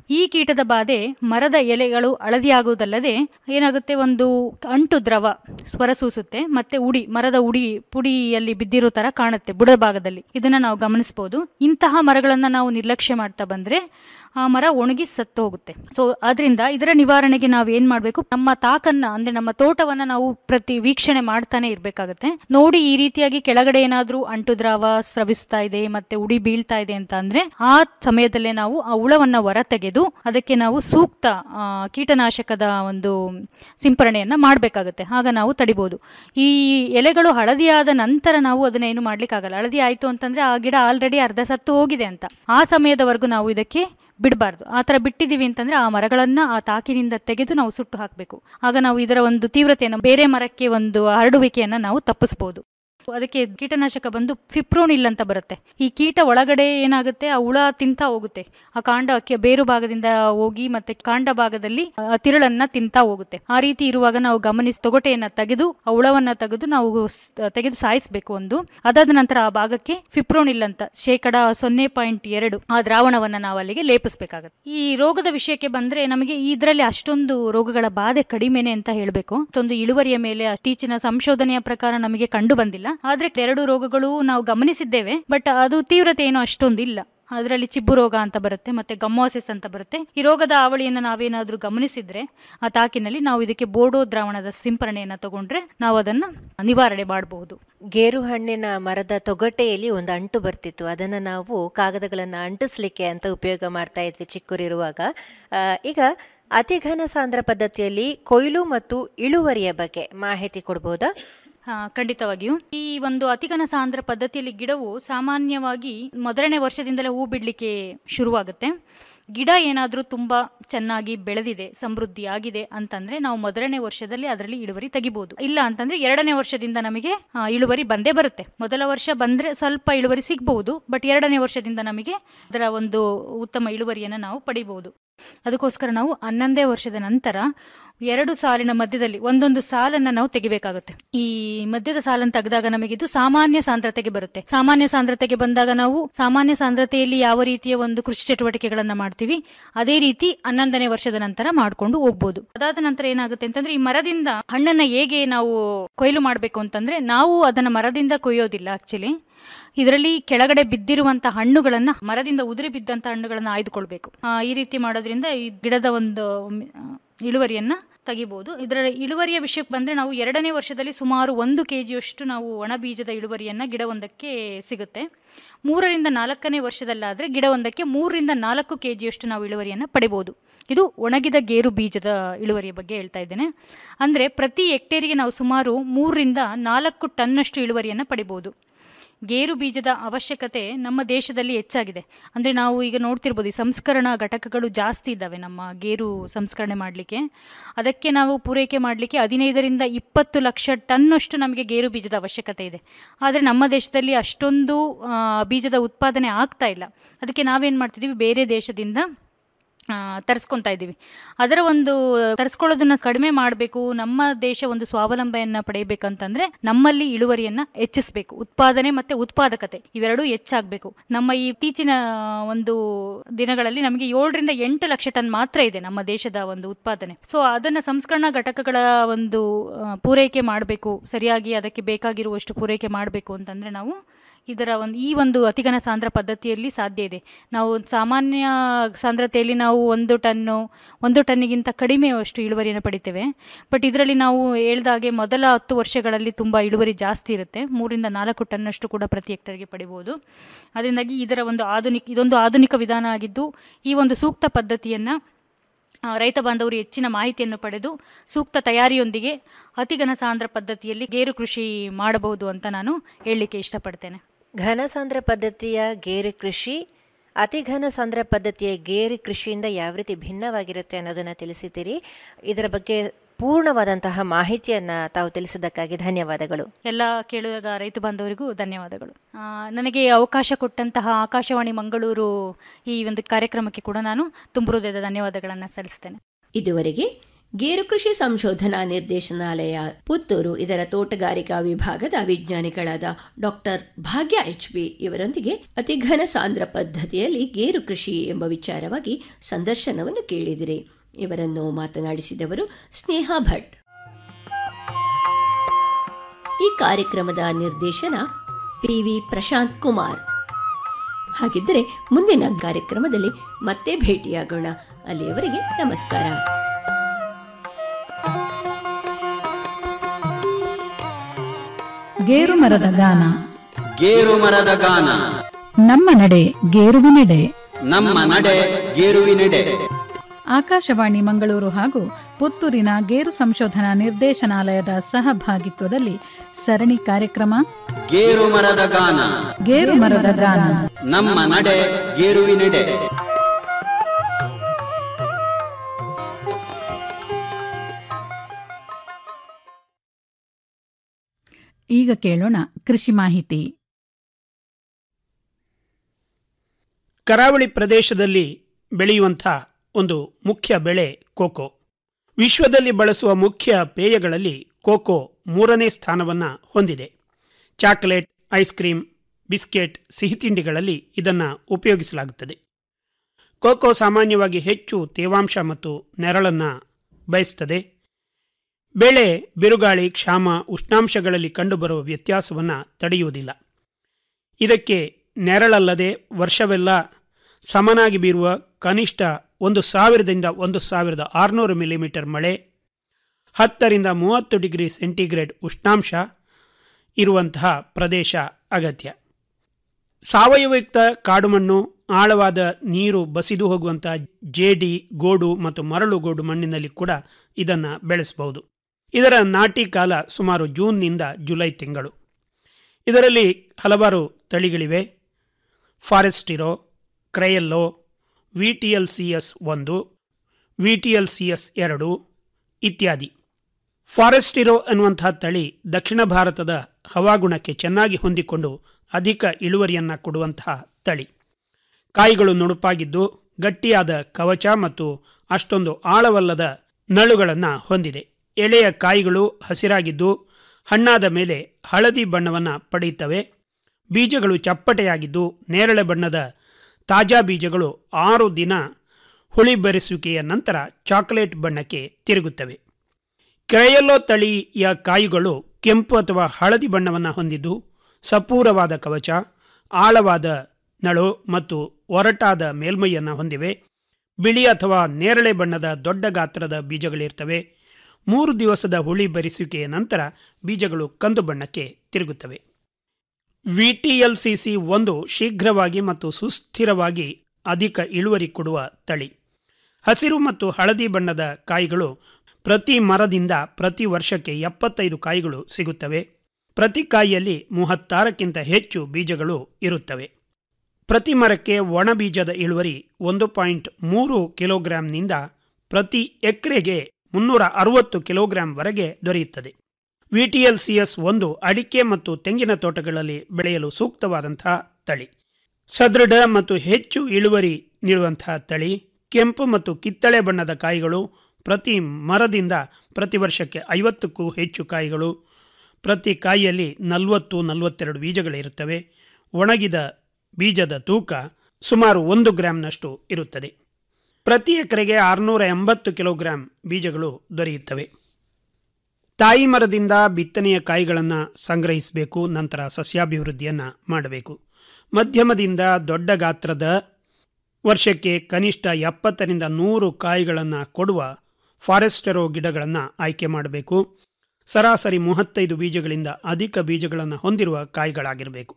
[SPEAKER 6] ಈ ಕೀಟದ ಬಾಧೆ ಮರದ ಎಲೆಗಳು ಹಳದಿಯಾಗುವುದಲ್ಲದೆ ಏನಾಗುತ್ತೆ ಒಂದು ಅಂಟು ದ್ರವ ಸ್ವರಸೂಸುತ್ತೆ ಮತ್ತೆ ಉಡಿ ಮರದ ಉಡಿ ಪುಡಿಯಲ್ಲಿ ಬಿದ್ದಿರೋ ತರ ಕಾಣುತ್ತೆ ಬುಡ ಭಾಗದಲ್ಲಿ ಇದನ್ನ ನಾವು ಗಮನಿಸಬಹುದು ಇಂತಹ ಮರಗಳನ್ನ ನಾವು ನಿರ್ಲಕ್ಷ್ಯ ಮಾಡ್ತಾ ಬಂದ್ರೆ ಆ ಮರ ಒಣಗಿ ಸತ್ತು ಹೋಗುತ್ತೆ ಸೊ ಆದ್ರಿಂದ ಇದರ ನಿವಾರಣೆಗೆ ನಾವು ಏನ್ ಮಾಡ್ಬೇಕು ನಮ್ಮ ತಾಕನ್ನ ಅಂದ್ರೆ ನಮ್ಮ ತೋಟವನ್ನ ನಾವು ಪ್ರತಿ ವೀಕ್ಷಣೆ ಮಾಡ್ತಾನೆ ಇರ್ಬೇಕಾಗತ್ತೆ ನೋಡಿ ಈ ರೀತಿಯಾಗಿ ಕೆಳಗಡೆ ಏನಾದ್ರೂ ಅಂಟು ದ್ರಾವ ಸ್ರವಿಸ್ತಾ ಇದೆ ಮತ್ತೆ ಉಡಿ ಬೀಳ್ತಾ ಇದೆ ಅಂತ ಅಂದ್ರೆ ಆ ಸಮಯದಲ್ಲೇ ನಾವು ಆ ಹುಳವನ್ನ ಹೊರ ತೆಗೆದು ಅದಕ್ಕೆ ನಾವು ಸೂಕ್ತ ಆ, ಕೀಟನಾಶಕದ ಒಂದು ಸಿಂಪರಣೆಯನ್ನ ಮಾಡಬೇಕಾಗುತ್ತೆ ಆಗ ನಾವು ತಡಿಬಹುದು ಈ ಎಲೆಗಳು ಹಳದಿಯಾದ ನಂತರ ನಾವು ಅದನ್ನ ಏನು ಮಾಡ್ಲಿಕ್ಕಾಗಲ್ಲ ಹಳದಿ ಆಯ್ತು ಅಂತಂದ್ರೆ ಆ ಗಿಡ ಆಲ್ರೆಡಿ ಅರ್ಧ ಸತ್ತು ಹೋಗಿದೆ ಅಂತ ಆ ಸಮಯದವರೆಗೂ ನಾವು ಇದಕ್ಕೆ ಬಿಡಬಾರ್ದು ಆ ಥರ ಬಿಟ್ಟಿದ್ದೀವಿ ಅಂತಂದ್ರೆ ಆ ಮರಗಳನ್ನ ಆ ತಾಕಿನಿಂದ ತೆಗೆದು ನಾವು ಸುಟ್ಟು ಹಾಕಬೇಕು ಆಗ ನಾವು ಇದರ ಒಂದು ತೀವ್ರತೆಯನ್ನು ಬೇರೆ ಮರಕ್ಕೆ ಒಂದು ಹರಡುವಿಕೆಯನ್ನ ನಾವು ತಪ್ಪಿಸ್ಬೋದು ಅದಕ್ಕೆ ಕೀಟನಾಶಕ ಬಂದು ಫಿಪ್ರೋನಿಲ್ ಅಂತ ಬರುತ್ತೆ ಈ ಕೀಟ ಒಳಗಡೆ ಏನಾಗುತ್ತೆ ಆ ಹುಳ ತಿಂತಾ ಹೋಗುತ್ತೆ ಆ ಕಾಂಡ ಕೆ- ಬೇರು ಭಾಗದಿಂದ ಹೋಗಿ ಮತ್ತೆ ಕಾಂಡ ಭಾಗದಲ್ಲಿ ಆ ತಿರುಳನ್ನ ತಿಂತಾ ಹೋಗುತ್ತೆ ಆ ರೀತಿ ಇರುವಾಗ ನಾವು ಗಮನಿಸಿ ತೊಗಟೆಯನ್ನ ತೆಗೆದು ಆ ಹುಳವನ್ನ ತೆಗೆದು ನಾವು ಸ್- ತೆಗೆದು ಸಾಯಿಸಬೇಕು ಒಂದು ಅದಾದ ನಂತರ ಆ ಭಾಗಕ್ಕೆ ಫಿಪ್ರೋನಿಲ್ ಅಂತ ಶೇಕಡ ಸೊನ್ನೆ ಪಾಯಿಂಟ್ ಎರಡು ಆ ದ್ರಾವಣವನ್ನ ನಾವು ಅಲ್ಲಿಗೆ ಲೇಪಿಸಬೇಕಾಗುತ್ತೆ ಈ ರೋಗದ ವಿಷಯಕ್ಕೆ ಬಂದ್ರೆ ನಮಗೆ ಇದರಲ್ಲಿ ಅಷ್ಟೊಂದು ರೋಗಗಳ ಬಾಧೆ ಕಡಿಮೆನೆ ಅಂತ ಹೇಳಬೇಕು ಅಷ್ಟೊಂದು ಇಳುವರಿಯ ಮೇಲೆ ಇತ್ತೀಚಿನ ಸಂಶೋಧನೆಯ ಪ್ರಕಾರ ನಮಗೆ ಕಂಡು ಬಂದಿಲ್ಲ ಆದ್ರೆ ಎರಡು ರೋಗಗಳು ನಾವು ಗಮನಿಸಿದ್ದೇವೆ ಬಟ್ ಅದು ತೀವ್ರತೆ ಏನು ಅಷ್ಟೊಂದಿಲ್ಲ ಅದರಲ್ಲಿ ಚಿಬ್ಬು ರೋಗ ಅಂತ ಬರುತ್ತೆ ಮತ್ತೆ ಗಮ್ಮೋಸಿಸ್ ಅಂತ ಬರುತ್ತೆ ಈ ರೋಗದ ಅವಳಿಯನ್ನು ನಾವೇನಾದ್ರೂ ಗಮನಿಸಿದ್ರೆ ಆ ತಾಕಿನಲ್ಲಿ ನಾವು ಇದಕ್ಕೆ ಬೋಡೋ ದ್ರಾವಣದ ಸಿಂಪರಣೆಯನ್ನ ತಗೊಂಡ್ರೆ ನಾವು ಅದನ್ನ ನಿವಾರಣೆ ಮಾಡಬಹುದು
[SPEAKER 5] ಗೇರು ಹಣ್ಣಿನ ಮರದ ತೊಗಟೆಯಲ್ಲಿ ಒಂದು ಅಂಟು ಬರ್ತಿತ್ತು ಅದನ್ನು ನಾವು ಕಾಗದಗಳನ್ನು ಅಂಟಿಸ್ಲಿಕ್ಕೆ ಅಂತ ಉಪಯೋಗ ಮಾಡ್ತಾ ಇದ್ವಿ ಚಿಕ್ಕೂರಿರುವಾಗ ಆ, ಈಗ ಅತಿ ಘನ ಸಾಂದ್ರ ಪದ್ಧತಿಯಲ್ಲಿ ಕೊಯ್ಲು ಮತ್ತು ಇಳುವರಿಯ ಬಗ್ಗೆ ಮಾಹಿತಿ ಕೊಡ್ಬೋದಾ
[SPEAKER 6] ಹಾ ಖಂಡಿತವಾಗಿಯೂ ಈ ಒಂದು ಅತಿಘನ ಸಾಂದ್ರ ಪದ್ಧತಿಯಲ್ಲಿ ಗಿಡವು ಸಾಮಾನ್ಯವಾಗಿ ಮೊದಲನೇ ವರ್ಷದಿಂದಲೇ ಹೂ ಬಿಡಲಿಕ್ಕೆ ಶುರುವಾಗುತ್ತೆ ಗಿಡ ಏನಾದರೂ ತುಂಬ ಚೆನ್ನಾಗಿ ಬೆಳೆದಿದೆ ಸಮೃದ್ಧಿ ಆಗಿದೆ ಅಂತಂದ್ರೆ ನಾವು ಮೊದಲನೇ ವರ್ಷದಲ್ಲಿ ಅದರಲ್ಲಿ ಇಳುವರಿ ತೆಗಿಬಹುದು ಇಲ್ಲ ಅಂತಂದ್ರೆ ಎರಡನೇ ವರ್ಷದಿಂದ ನಮಗೆ ಆ, ಇಳುವರಿ ಬಂದೇ ಬರುತ್ತೆ ಮೊದಲ ವರ್ಷ ಬಂದ್ರೆ ಸ್ವಲ್ಪ ಇಳುವರಿ ಸಿಗಬಹುದು ಬಟ್ ಎರಡನೇ ವರ್ಷದಿಂದ ನಮಗೆ ಅದರ ಒಂದು ಉತ್ತಮ ಇಳುವರಿಯನ್ನು ನಾವು ಪಡಿಬಹುದು ಅದಕ್ಕೋಸ್ಕರ ನಾವು ಹನ್ನೊಂದೇ ವರ್ಷದ ನಂತರ ಎರಡು ಸಾಲಿನ ಮಧ್ಯದಲ್ಲಿ ಒಂದೊಂದು ಸಾಲನ್ನ ನಾವು ತೆಗಿಬೇಕಾಗುತ್ತೆ ಈ ಮಧ್ಯದ ಸಾಲನ್ನು ತೆಗೆದಾಗ ನಮಗೆ ಇದು ಸಾಮಾನ್ಯ ಸಾಂದ್ರತೆಗೆ ಬರುತ್ತೆ ಸಾಮಾನ್ಯ ಸಾಂದ್ರತೆಗೆ ಬಂದಾಗ ನಾವು ಸಾಮಾನ್ಯ ಸಾಂದ್ರತೆಯಲ್ಲಿ ಯಾವ ರೀತಿಯ ಒಂದು ಕೃಷಿ ಚಟುವಟಿಕೆಗಳನ್ನ ಮಾಡ್ತೀವಿ ಅದೇ ರೀತಿ ಹನ್ನೊಂದನೇ ವರ್ಷದ ನಂತರ ಮಾಡ್ಕೊಂಡು ಹೋಗ್ಬೋದು ಅದಾದ ನಂತರ ಏನಾಗುತ್ತೆ ಅಂತಂದ್ರೆ ಈ ಮರದಿಂದ ಹಣ್ಣನ್ನ ಹೇಗೆ ನಾವು ಕೊಯ್ಲು ಮಾಡಬೇಕು ಅಂತಂದ್ರೆ ನಾವು ಅದನ್ನ ಮರದಿಂದ ಕೊಯ್ಯೋದಿಲ್ಲ ಆಕ್ಚುಲಿ ಇದರಲ್ಲಿ ಕೆಳಗಡೆ ಬಿದ್ದಿರುವಂತ ಹಣ್ಣುಗಳನ್ನ ಮರದಿಂದ ಉದುರಿ ಬಿದ್ದಂತ ಹಣ್ಣುಗಳನ್ನ ಆಯ್ದುಕೊಳ್ಬೇಕು ಆ, ಈ ರೀತಿ ಮಾಡೋದ್ರಿಂದ ಈ ಗಿಡದ ಒಂದು ಮ್, ಆ, ಇಳುವರಿಯನ್ನ ತೆಗಿಬಹುದು ಇದರ ಇಳುವರಿಯ ವಿಷಯಕ್ಕೆ ಬಂದ್ರೆ ನಾವು ಎರಡನೇ ವರ್ಷದಲ್ಲಿ ಸುಮಾರು ಒಂದು ಕೆಜಿಯಷ್ಟು ನಾವು ಒಣ ಬೀಜದ ಇಳುವರಿಯನ್ನ ಗಿಡವೊಂದಕ್ಕೆ ಸಿಗುತ್ತೆ ಮೂರರಿಂದ ನಾಲ್ಕನೇ ವರ್ಷದಲ್ಲಾದ್ರೆ ಗಿಡವೊಂದಕ್ಕೆ ಮೂರರಿಂದ ನಾಲ್ಕು ಕೆಜಿಯಷ್ಟು ನಾವು ಇಳುವರಿಯನ್ನ ಪಡಿಬಹುದು ಇದು ಒಣಗಿದ ಗೇರು ಬೀಜದ ಇಳುವರಿಯ ಬಗ್ಗೆ ಹೇಳ್ತಾ ಇದ್ದೇನೆ ಅಂದ್ರೆ ಪ್ರತಿ ಹೆಕ್ಟೇರಿಗೆ ನಾವು ಸುಮಾರು ಮೂರರಿಂದ ನಾಲ್ಕು ಟನ್ನಷ್ಟು ಇಳುವರಿಯನ್ನ ಪಡಿಬಹುದು ಗೇರು ಬೀಜದ ಅವಶ್ಯಕತೆ ನಮ್ಮ ದೇಶದಲ್ಲಿ ಹೆಚ್ಚಾಗಿದೆ ಅಂದರೆ ನಾವು ಈಗ ನೋಡ್ತಿರ್ಬೋದು ಈ ಸಂಸ್ಕರಣಾ ಘಟಕಗಳು ಜಾಸ್ತಿ ಇದ್ದಾವೆ ನಮ್ಮ ಗೇರು ಸಂಸ್ಕರಣೆ ಮಾಡಲಿಕ್ಕೆ ಅದಕ್ಕೆ ನಾವು ಪೂರೈಕೆ ಮಾಡಲಿಕ್ಕೆ ಹದಿನೈದರಿಂದ ಇಪ್ಪತ್ತು ಲಕ್ಷ ಟನ್ನಷ್ಟು ನಮಗೆ ಗೇರು ಬೀಜದ ಅವಶ್ಯಕತೆ ಇದೆ ಆದರೆ ನಮ್ಮ ದೇಶದಲ್ಲಿ ಅಷ್ಟೊಂದು ಆ, ಬೀಜದ ಉತ್ಪಾದನೆ ಆಗ್ತಾ ಇಲ್ಲ ಅದಕ್ಕೆ ನಾವೇನು ಮಾಡ್ತಿದ್ದೀವಿ ಬೇರೆ ದೇಶದಿಂದ ತರಿಸ್ಕೊತಾ ಇದ್ದೀವಿ ಅದರ ಒಂದು ತರಿಸ್ಕೊಳ್ಳೋದನ್ನ ಕಡಿಮೆ ಮಾಡಬೇಕು ನಮ್ಮ ದೇಶ ಒಂದು ಸ್ವಾವಲಂಬನೆಯನ್ನ ಪಡೆಯಬೇಕಂತಂದ್ರೆ ನಮ್ಮಲ್ಲಿ ಇಳುವರಿಯನ್ನ ಹೆಚ್ಚಿಸಬೇಕು ಉತ್ಪಾದನೆ ಮತ್ತೆ ಉತ್ಪಾದಕತೆ ಇವೆರಡೂ ಹೆಚ್ಚಾಗಬೇಕು ನಮ್ಮ ಈ ಇತ್ತೀಚಿನ ಒಂದು ದಿನಗಳಲ್ಲಿ ನಮಗೆ ಏಳರಿಂದ ಎಂಟು ಲಕ್ಷ ಟನ್ ಮಾತ್ರ ಇದೆ ನಮ್ಮ ದೇಶದ ಒಂದು ಉತ್ಪಾದನೆ ಸೊ ಅದನ್ನ ಸಂಸ್ಕರಣಾ ಘಟಕಗಳ ಒಂದು ಆ, ಪೂರೈಕೆ ಮಾಡಬೇಕು ಸರಿಯಾಗಿ ಅದಕ್ಕೆ ಬೇಕಾಗಿರುವಷ್ಟು ಪೂರೈಕೆ ಮಾಡಬೇಕು ಅಂತಂದ್ರೆ ನಾವು ಇದರ ಒಂದು ಈ ಒಂದು ಅತಿಘನ ಸಾಂದ್ರ ಪದ್ಧತಿಯಲ್ಲಿ ಸಾಧ್ಯ ಇದೆ ನಾವು ಸಾಮಾನ್ಯ ಸಾಂದ್ರತೆಯಲ್ಲಿ ನಾವು ಒಂದು ಟನ್ನು ಒಂದು ಟನ್ನಿಗಿಂತ ಕಡಿಮೆ ಅಷ್ಟು ಇಳುವರಿಯನ್ನು ಪಡಿತೇವೆ ಬಟ್ ಇದರಲ್ಲಿ ನಾವು ಹೇಳ್ದಾಗೆ ಮೊದಲ ಹತ್ತು ವರ್ಷಗಳಲ್ಲಿ ತುಂಬ ಇಳುವರಿ ಜಾಸ್ತಿ ಇರುತ್ತೆ ಮೂರಿಂದ ನಾಲ್ಕು ಟನ್ನಷ್ಟು ಕೂಡ ಪ್ರತಿ ಹೆಕ್ಟರ್ಗೆ ಪಡಿಬೋದು ಅದರಿಂದಾಗಿ ಇದರ ಒಂದು ಆಧುನಿಕ ಇದೊಂದು ಆಧುನಿಕ ವಿಧಾನ ಆಗಿದ್ದು ಈ ಒಂದು ಸೂಕ್ತ ಪದ್ಧತಿಯನ್ನು ಆ, ರೈತ ಬಾಂಧವರು ಹೆಚ್ಚಿನ ಮಾಹಿತಿಯನ್ನು ಪಡೆದು ಸೂಕ್ತ ತಯಾರಿಯೊಂದಿಗೆ ಅತಿಘನ ಸಾಂದ್ರ ಪದ್ಧತಿಯಲ್ಲಿ ಗೇರು ಕೃಷಿ ಮಾಡಬಹುದು ಅಂತ ನಾನು ಹೇಳಲಿಕ್ಕೆ ಇಷ್ಟಪಡ್ತೇನೆ
[SPEAKER 5] ಘನ ಸಾಂದ್ರ ಪದ್ಧತಿಯ ಗೇರು ಕೃಷಿ ಅತಿ ಘನ ಸಾಂದ್ರ ಪದ್ಧತಿಯ ಗೇರು ಕೃಷಿಯಿಂದ ಯಾವ ರೀತಿ ಭಿನ್ನವಾಗಿರುತ್ತೆ ಅನ್ನೋದನ್ನು ತಿಳಿಸಿದ್ದೀರಿ ಇದರ ಬಗ್ಗೆ ಪೂರ್ಣವಾದಂತಹ ಮಾಹಿತಿಯನ್ನು ತಾವು ತಿಳಿಸಿದ್ದಕ್ಕಾಗಿ ಧನ್ಯವಾದಗಳು
[SPEAKER 6] ಎಲ್ಲ ಕೇಳುವಾಗ ರೈತ ಬಾಂಧವರಿಗೂ ಧನ್ಯವಾದಗಳು ಆ, ನನಗೆ ಅವಕಾಶ ಕೊಟ್ಟಂತಹ ಆಕಾಶವಾಣಿ ಮಂಗಳೂರು ಈ ಒಂದು ಕಾರ್ಯಕ್ರಮಕ್ಕೆ ಕೂಡ ನಾನು ತುಂಬ ಹೃದಯದ ಧನ್ಯವಾದಗಳನ್ನು ಸಲ್ಲಿಸ್ತೇನೆ
[SPEAKER 4] ಇದುವರೆಗೆ ಗೇರು ಕೃಷಿ ಸಂಶೋಧನಾ ನಿರ್ದೇಶನಾಲಯ ಪುತ್ತೂರು ಇದರ ತೋಟಗಾರಿಕಾ ವಿಭಾಗದ ವಿಜ್ಞಾನಿಗಳಾದ ಡಾಕ್ಟರ್ ಭಾಗ್ಯ ಎಚ್ ಬಿ ಇವರೊಂದಿಗೆ ಅತಿ ಘನ ಸಾಂದ್ರ ಪದ್ಧತಿಯಲ್ಲಿ ಗೇರು ಕೃಷಿ ಎಂಬ ವಿಚಾರವಾಗಿ ಸಂದರ್ಶನವನ್ನು ಕೇಳಿದಿರಿ ಇವರನ್ನು ಮಾತನಾಡಿಸಿದವರು ಸ್ನೇಹ ಭಟ್ ಈ ಕಾರ್ಯಕ್ರಮದ ನಿರ್ದೇಶನ ಪಿವಿ ಪ್ರಶಾಂತ್ ಕುಮಾರ್ ಹಾಗಿದ್ದರೆ ಮುಂದಿನ ಕಾರ್ಯಕ್ರಮದಲ್ಲಿ ಮತ್ತೆ ಭೇಟಿಯಾಗೋಣ ಅಲ್ಲಿಯವರೆಗೆ ನಮಸ್ಕಾರ
[SPEAKER 2] ಗೇರು ಮರದ ಗಾನ
[SPEAKER 3] ಗೇರು ಮರದ ಗಾನ
[SPEAKER 2] ನಮ್ಮ ನಡೆ ಗೇರುವಿನೆಡೆ
[SPEAKER 3] ನಮ್ಮ ನಡೆ ಗೇರುವಿನೆಡೆ
[SPEAKER 2] ಆಕಾಶವಾಣಿ ಮಂಗಳೂರು ಹಾಗೂ ಪುತ್ತೂರಿನ ಗೇರು ಸಂಶೋಧನಾ ನಿರ್ದೇಶನಾಲಯದ ಸಹಭಾಗಿತ್ವದಲ್ಲಿ ಸರಣಿ ಕಾರ್ಯಕ್ರಮ
[SPEAKER 3] ಗೇರು ಮರದ ಗಾನ
[SPEAKER 2] ಗೇರು ಮರದ ಗಾನ
[SPEAKER 3] ನಮ್ಮ ನಡೆ ಗೇರುವಿನೆಡೆ
[SPEAKER 2] ಈಗ ಕೇಳೋಣ ಕೃಷಿ ಮಾಹಿತಿ
[SPEAKER 7] ಕರಾವಳಿ ಪ್ರದೇಶದಲ್ಲಿ ಬೆಳೆಯುವಂಥ ಒಂದು ಮುಖ್ಯ ಬೆಳೆ ಕೋಕೋ ವಿಶ್ವದಲ್ಲಿ ಬಳಸುವ ಮುಖ್ಯ ಪೇಯಗಳಲ್ಲಿ ಕೋಕೋ ಮೂರನೇ ಸ್ಥಾನವನ್ನು ಹೊಂದಿದೆ ಚಾಕೊಲೇಟ್ ಐಸ್ ಕ್ರೀಮ್ ಬಿಸ್ಕೆಟ್ ಸಿಹಿತಿಂಡಿಗಳಲ್ಲಿ ಇದನ್ನು ಉಪಯೋಗಿಸಲಾಗುತ್ತದೆ ಕೋಕೋ ಸಾಮಾನ್ಯವಾಗಿ ಹೆಚ್ಚು ತೇವಾಂಶ ಮತ್ತು ನೆರಳನ್ನು ಬಯಸ್ತದೆ ಬೆಳೆ ಬಿರುಗಾಳಿ ಕ್ಷಾಮ ಉಷ್ಣಾಂಶಗಳಲ್ಲಿ ಕಂಡುಬರುವ ವ್ಯತ್ಯಾಸವನ್ನು ತಡೆಯುವುದಿಲ್ಲ ಇದಕ್ಕೆ ನೆರಳಲ್ಲದೆ ವರ್ಷವೆಲ್ಲ ಸಮನಾಗಿ ಬೀರುವ ಕನಿಷ್ಠ ಒಂದು ಸಾವಿರದಿಂದ ಒಂದು ಸಾವಿರದ ಆರುನೂರು ಮಿಲಿಮೀಟರ್ ಮಳೆ ಹತ್ತರಿಂದ ಮೂವತ್ತು ಡಿಗ್ರಿ ಸೆಂಟಿಗ್ರೇಡ್ ಉಷ್ಣಾಂಶ ಇರುವಂತಹ ಪ್ರದೇಶ ಅಗತ್ಯ ಸಾವಯವಯುಕ್ತ ಕಾಡುಮಣ್ಣು ಆಳವಾದ ನೀರು ಬಸಿದು ಹೋಗುವಂತಹ ಜೇಡಿ ಗೋಡು ಮತ್ತು ಮರಳು ಗೋಡು ಮಣ್ಣಿನಲ್ಲಿ ಕೂಡ ಇದನ್ನು ಬೆಳೆಸಬಹುದು ಇದರ ನಾಟಿ ಕಾಲ ಸುಮಾರು ಜೂನ್ನಿಂದ ಜುಲೈ ತಿಂಗಳು ಇದರಲ್ಲಿ ಹಲವಾರು ತಳಿಗಳಿವೆ forastero criollo V T L C S ಒಂದು V T L C S ಎರಡು ಇತ್ಯಾದಿ ಫಾರೆಸ್ಟಿರೋ ಅನ್ನುವಂತಹ ತಳಿ ದಕ್ಷಿಣ ಭಾರತದ ಹವಾಗುಣಕ್ಕೆ ಚೆನ್ನಾಗಿ ಹೊಂದಿಕೊಂಡು ಅಧಿಕ ಇಳುವರಿಯನ್ನು ಕೊಡುವಂತಹ ತಳಿ ಕಾಯಿಗಳು ನುಣುಪಾಗಿದ್ದು ಗಟ್ಟಿಯಾದ ಕವಚ ಮತ್ತು ಅಷ್ಟೊಂದು ಆಳವಲ್ಲದ ನಳುಗಳನ್ನು ಹೊಂದಿದೆ ಎಳೆಯ ಕಾಯಿಗಳು ಹಸಿರಾಗಿದ್ದು ಹಣ್ಣಾದ ಮೇಲೆ ಹಳದಿ ಬಣ್ಣವನ್ನು ಪಡೆಯುತ್ತವೆ ಬೀಜಗಳು ಚಪ್ಪಟೆಯಾಗಿದ್ದು ನೇರಳೆ ಬಣ್ಣದ ತಾಜಾ ಬೀಜಗಳು ಆರು ದಿನ ಹುಳಿ ಬೆರೆಸುವಿಕೆಯ ನಂತರ ಚಾಕೊಲೇಟ್ ಬಣ್ಣಕ್ಕೆ ತಿರುಗುತ್ತವೆ ಕ್ರಯಲ್ಲೋ ತಳಿಯ ಕಾಯಿಗಳು ಕೆಂಪು ಅಥವಾ ಹಳದಿ ಬಣ್ಣವನ್ನು ಹೊಂದಿದ್ದು ಸಪೂರವಾದ ಕವಚ ಆಳವಾದ ನಳು ಮತ್ತು ಒರಟಾದ ಮೇಲ್ಮೈಯನ್ನು ಹೊಂದಿವೆ ಬಿಳಿ ಅಥವಾ ನೇರಳೆ ಬಣ್ಣದ ದೊಡ್ಡ ಗಾತ್ರದ ಬೀಜಗಳಿರ್ತವೆ ಮೂರು ದಿವಸದ ಹುಳಿ ಬೆರೆಸುವಿಕೆಯ ನಂತರ ಬೀಜಗಳು ಕಂದು ಬಣ್ಣಕ್ಕೆ ತಿರುಗುತ್ತವೆ V T L C C ಒಂದು ಶೀಘ್ರವಾಗಿ ಮತ್ತು ಸುಸ್ಥಿರವಾಗಿ ಅಧಿಕ ಇಳುವರಿ ಕೊಡುವ ತಳಿ ಹಸಿರು ಮತ್ತು ಹಳದಿ ಬಣ್ಣದ ಕಾಯಿಗಳು ಪ್ರತಿ ಮರದಿಂದ ಪ್ರತಿ ವರ್ಷಕ್ಕೆ ಎಪ್ಪತ್ತೈದು ಕಾಯಿಗಳು ಸಿಗುತ್ತವೆ ಪ್ರತಿ ಕಾಯಿಯಲ್ಲಿ ಮೂವತ್ತಾರಕ್ಕಿಂತ ಹೆಚ್ಚು ಬೀಜಗಳು ಇರುತ್ತವೆ ಪ್ರತಿ ಮರಕ್ಕೆ ಒಣ ಬೀಜದ ಇಳುವರಿ ಒಂದು ಪಾಯಿಂಟ್ ಮೂರು ಕಿಲೋಗ್ರಾಂನಿಂದ ಪ್ರತಿ ಎಕರೆಗೆ ಮುನ್ನೂರ ಅರವತ್ತು ಕಿಲೋಗ್ರಾಂವರೆಗೆ ದೊರೆಯುತ್ತದೆ ವಿಟಿಎಲ್ ಸಿಎಸ್ ಒಂದು ಅಡಿಕೆ ಮತ್ತು ತೆಂಗಿನ ತೋಟಗಳಲ್ಲಿ ಬೆಳೆಯಲು ಸೂಕ್ತವಾದಂತಹ ತಳಿ ಸದೃಢ ಮತ್ತು ಹೆಚ್ಚು ಇಳುವರಿ ನೀಡುವಂತಹ ತಳಿ ಕೆಂಪು ಮತ್ತು ಕಿತ್ತಳೆ ಬಣ್ಣದ ಕಾಯಿಗಳು ಪ್ರತಿ ಮರದಿಂದ ಪ್ರತಿ ವರ್ಷಕ್ಕೆ ಐವತ್ತಕ್ಕೂ ಹೆಚ್ಚು ಕಾಯಿಗಳು ಪ್ರತಿ ಕಾಯಿಯಲ್ಲಿ ನಲವತ್ತು ನಲವತ್ತೆರಡು ಬೀಜಗಳಿರುತ್ತವೆ ಒಣಗಿದ ಬೀಜದ ತೂಕ ಸುಮಾರು ಒಂದು ಗ್ರಾಂನಷ್ಟು ಇರುತ್ತದೆ ಪ್ರತಿ ಎಕರೆಗೆ ಆರುನೂರ ಎಂಬತ್ತು ಕಿಲೋಗ್ರಾಂ ಬೀಜಗಳು ದೊರೆಯುತ್ತವೆ ತಾಯಿ ಮರದಿಂದ ಬಿತ್ತನೆಯ ಕಾಯಿಗಳನ್ನು ಸಂಗ್ರಹಿಸಬೇಕು ನಂತರ ಸಸ್ಯಾಭಿವೃದ್ಧಿಯನ್ನು ಮಾಡಬೇಕು ಮಧ್ಯಮದಿಂದ ದೊಡ್ಡ ಗಾತ್ರದ ವರ್ಷಕ್ಕೆ ಕನಿಷ್ಠ ಎಪ್ಪತ್ತರಿಂದ ನೂರು ಕಾಯಿಗಳನ್ನು ಕೊಡುವ ಫಾರೆಸ್ಟೆರೋ ಗಿಡಗಳನ್ನು ಆಯ್ಕೆ ಮಾಡಬೇಕು ಸರಾಸರಿ ಮೂವತ್ತೈದು ಬೀಜಗಳಿಂದ ಅಧಿಕ ಬೀಜಗಳನ್ನು ಹೊಂದಿರುವ ಕಾಯಿಗಳಾಗಿರಬೇಕು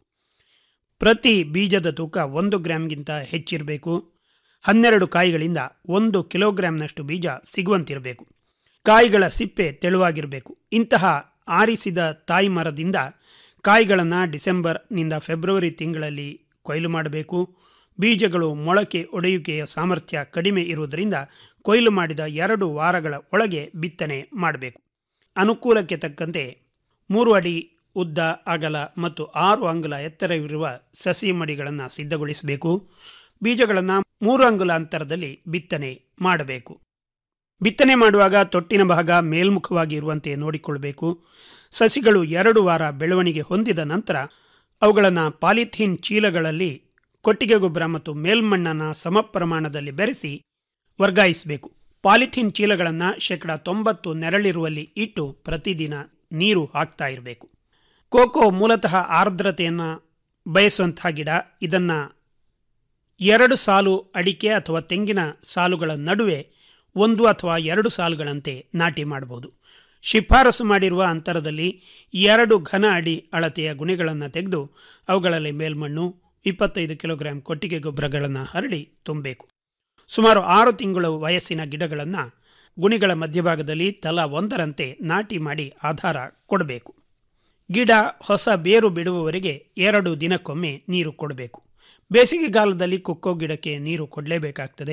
[SPEAKER 7] ಪ್ರತಿ ಬೀಜದ ತೂಕ ಒಂದು ಗ್ರಾಂಗಿಂತ ಹೆಚ್ಚಿರಬೇಕು ಹನ್ನೆರಡು ಕಾಯಿಗಳಿಂದ ಒಂದು ಕಿಲೋಗ್ರಾಂನಷ್ಟು ಬೀಜ ಸಿಗುವಂತಿರಬೇಕು ಕಾಯಿಗಳ ಸಿಪ್ಪೆ ತೆಳುವಾಗಿರಬೇಕು ಇಂತಹ ಆರಿಸಿದ ತಾಯಿ ಮರದಿಂದ ಕಾಯಿಗಳನ್ನು ಡಿಸೆಂಬರ್ನಿಂದ ಫೆಬ್ರವರಿ ತಿಂಗಳಲ್ಲಿ ಕೊಯ್ಲು ಮಾಡಬೇಕು ಬೀಜಗಳು ಮೊಳಕೆ ಒಡೆಯುವಿಕೆಯ ಸಾಮರ್ಥ್ಯ ಕಡಿಮೆ ಇರುವುದರಿಂದ ಕೊಯ್ಲು ಮಾಡಿದ ಎರಡು ವಾರಗಳ ಒಳಗೆ ಬಿತ್ತನೆ ಮಾಡಬೇಕು ಅನುಕೂಲಕ್ಕೆ ತಕ್ಕಂತೆ ಮೂರು ಅಡಿ ಉದ್ದ ಅಗಲ ಮತ್ತು ಆರು ಅಂಗುಲ ಎತ್ತರವಿರುವ ಸಸಿ ಮಡಿಗಳನ್ನು ಸಿದ್ಧಗೊಳಿಸಬೇಕು ಬೀಜಗಳನ್ನು ಮೂರು ಅಂಗುಲ ಅಂತರದಲ್ಲಿ ಬಿತ್ತನೆ ಮಾಡಬೇಕು ಬಿತ್ತನೆ ಮಾಡುವಾಗ ತೊಟ್ಟಿನ ಭಾಗ ಮೇಲ್ಮುಖವಾಗಿ ಇರುವಂತೆ ನೋಡಿಕೊಳ್ಳಬೇಕು ಸಸಿಗಳು ಎರಡು ವಾರ ಬೆಳವಣಿಗೆ ಹೊಂದಿದ ನಂತರ ಅವುಗಳನ್ನು ಪಾಲಿಥೀನ್ ಚೀಲಗಳಲ್ಲಿ ಕೊಟ್ಟಿಗೆ ಗೊಬ್ಬರ ಮತ್ತು ಮೇಲ್ಮಣ್ಣನ್ನು ಸಮ ಪ್ರಮಾಣದಲ್ಲಿ ಬೆರೆಸಿ ವರ್ಗಾಯಿಸಬೇಕು ಪಾಲಿಥೀನ್ ಚೀಲಗಳನ್ನು ಶೇಕಡ ತೊಂಬತ್ತು ನೆರಳಿರುವಲ್ಲಿ ಇಟ್ಟು ಪ್ರತಿದಿನ ನೀರು ಹಾಕ್ತಾ ಇರಬೇಕು ಕೋಕೋ ಮೂಲತಃ ಆರ್ದ್ರತೆಯನ್ನು ಬಯಸುವಂತಹ ಗಿಡ ಇದನ್ನು ಎರಡು ಸಾಲು ಅಡಿಕೆ ಅಥವಾ ತೆಂಗಿನ ಸಾಲುಗಳ ನಡುವೆ ಒಂದು ಅಥವಾ ಎರಡು ಸಾಲುಗಳಂತೆ ನಾಟಿ ಮಾಡಬಹುದು ಶಿಫಾರಸು ಮಾಡಿರುವ ಅಂತರದಲ್ಲಿ ಎರಡು ಘನ ಅಡಿ ಅಳತೆಯ ಗುಣಿಗಳನ್ನು ತೆಗೆದು ಅವುಗಳಲ್ಲಿ ಮೇಲ್ಮಣ್ಣು ಇಪ್ಪತ್ತೈದು ಕಿಲೋಗ್ರಾಂ ಕೊಟ್ಟಿಗೆ ಗೊಬ್ಬರಗಳನ್ನು ಹರಡಿ ತುಂಬಬೇಕು ಸುಮಾರು ಆರು ತಿಂಗಳು ವಯಸ್ಸಿನ ಗಿಡಗಳನ್ನು ಗುಣಿಗಳ ಮಧ್ಯಭಾಗದಲ್ಲಿ ತಲಾ ಒಂದರಂತೆ ನಾಟಿ ಮಾಡಿ ಆಧಾರ ಕೊಡಬೇಕು ಗಿಡ ಹೊಸ ಬೇರು ಬಿಡುವವರೆಗೆ ಎರಡು ದಿನಕ್ಕೊಮ್ಮೆ ನೀರು ಕೊಡಬೇಕು ಬೇಸಿಗೆಗಾಲದಲ್ಲಿ ಕೊಕ್ಕೋ ಗಿಡಕ್ಕೆ ನೀರು ಕೊಡಲೇಬೇಕಾಗ್ತದೆ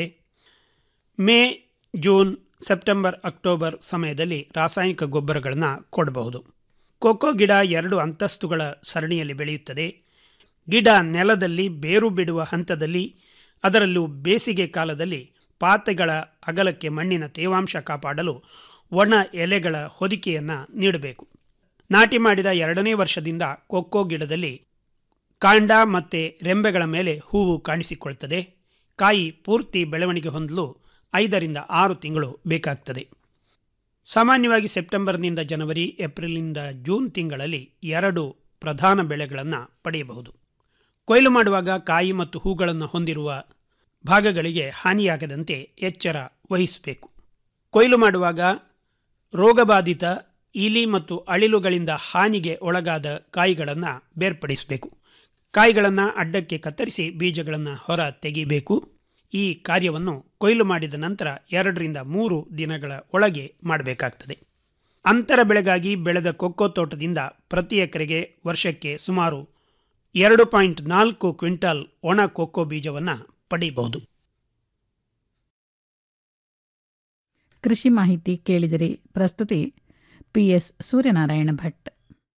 [SPEAKER 7] ಮೇ ಜೂನ್ ಸೆಪ್ಟೆಂಬರ್ ಅಕ್ಟೋಬರ್ ಸಮಯದಲ್ಲಿ ರಾಸಾಯನಿಕ ಗೊಬ್ಬರಗಳನ್ನು ಕೊಡಬಹುದು ಕೊಕ್ಕೋ ಗಿಡ ಎರಡು ಅಂತಸ್ತುಗಳ ಸರಣಿಯಲ್ಲಿ ಬೆಳೆಯುತ್ತದೆ ಗಿಡ ನೆಲದಲ್ಲಿ ಬೇರು ಬಿಡುವ ಹಂತದಲ್ಲಿ ಅದರಲ್ಲೂ ಬೇಸಿಗೆ ಕಾಲದಲ್ಲಿ ಪಾತೆಗಳ ಅಗಲಕ್ಕೆ ಮಣ್ಣಿನ ತೇವಾಂಶ ಕಾಪಾಡಲು ಒಣ ಎಲೆಗಳ ಹೊದಿಕೆಯನ್ನು ನೀಡಬೇಕು ನಾಟಿ ಮಾಡಿದ ಎರಡನೇ ವರ್ಷದಿಂದ ಕೊಕ್ಕೋ ಗಿಡದಲ್ಲಿ ಕಾಂಡ ಮತ್ತು ರೆಂಬೆಗಳ ಮೇಲೆ ಹೂವು ಕಾಣಿಸಿಕೊಳ್ತದೆ ಕಾಯಿ ಪೂರ್ತಿ ಬೆಳವಣಿಗೆ ಹೊಂದಲು ಐದರಿಂದ ಆರು ತಿಂಗಳು ಬೇಕಾಗ್ತದೆ ಸಾಮಾನ್ಯವಾಗಿ ಸೆಪ್ಟೆಂಬರ್ನಿಂದ ಜನವರಿ ಏಪ್ರಿಲ್ನಿಂದ ಜೂನ್ ತಿಂಗಳಲ್ಲಿ ಎರಡು ಪ್ರಧಾನ ಬೆಳೆಗಳನ್ನು ಪಡೆಯಬಹುದು ಕೊಯ್ಲು ಮಾಡುವಾಗ ಕಾಯಿ ಮತ್ತು ಹೂಗಳನ್ನು ಹೊಂದಿರುವ ಭಾಗಗಳಿಗೆ ಹಾನಿಯಾಗದಂತೆ ಎಚ್ಚರ ವಹಿಸಬೇಕು ಕೊಯ್ಲು ಮಾಡುವಾಗ ರೋಗಬಾಧಿತ ಇಲಿ ಮತ್ತು ಅಳಿಲುಗಳಿಂದ ಹಾನಿಗೆ ಒಳಗಾದ ಕಾಯಿಗಳನ್ನು ಬೇರ್ಪಡಿಸಬೇಕು ಕಾಯಿಗಳನ್ನು ಅಡ್ಡಕ್ಕೆ ಕತ್ತರಿಸಿ ಬೀಜಗಳನ್ನು ಹೊರ ತೆಗೆಯಬೇಕು ಈ ಕಾರ್ಯವನ್ನು ಕೊಯ್ಲು ಮಾಡಿದ ನಂತರ ಎರಡರಿಂದ ಮೂರು ದಿನಗಳ ಒಳಗೆ ಮಾಡಬೇಕಾಗ್ತದೆ ಅಂತರ ಬೆಳೆಗಾಗಿ ಬೆಳೆದ ಕೊಕ್ಕೋ ತೋಟದಿಂದ ಪ್ರತಿ ಎಕರೆಗೆ ವರ್ಷಕ್ಕೆ ಸುಮಾರು ಎರಡು ಪಾಯಿಂಟ್ ನಾಲ್ಕು ಕ್ವಿಂಟಾಲ್ ಒಣ ಕೊಕ್ಕೋ ಬೀಜವನ್ನು ಪಡೆಯಬಹುದು
[SPEAKER 2] ಕೃಷಿ ಮಾಹಿತಿ ಕೇಳಿದಿರಿ ಪ್ರಸ್ತುತಿ ಪಿಎಸ್ ಸೂರ್ಯನಾರಾಯಣ ಭಟ್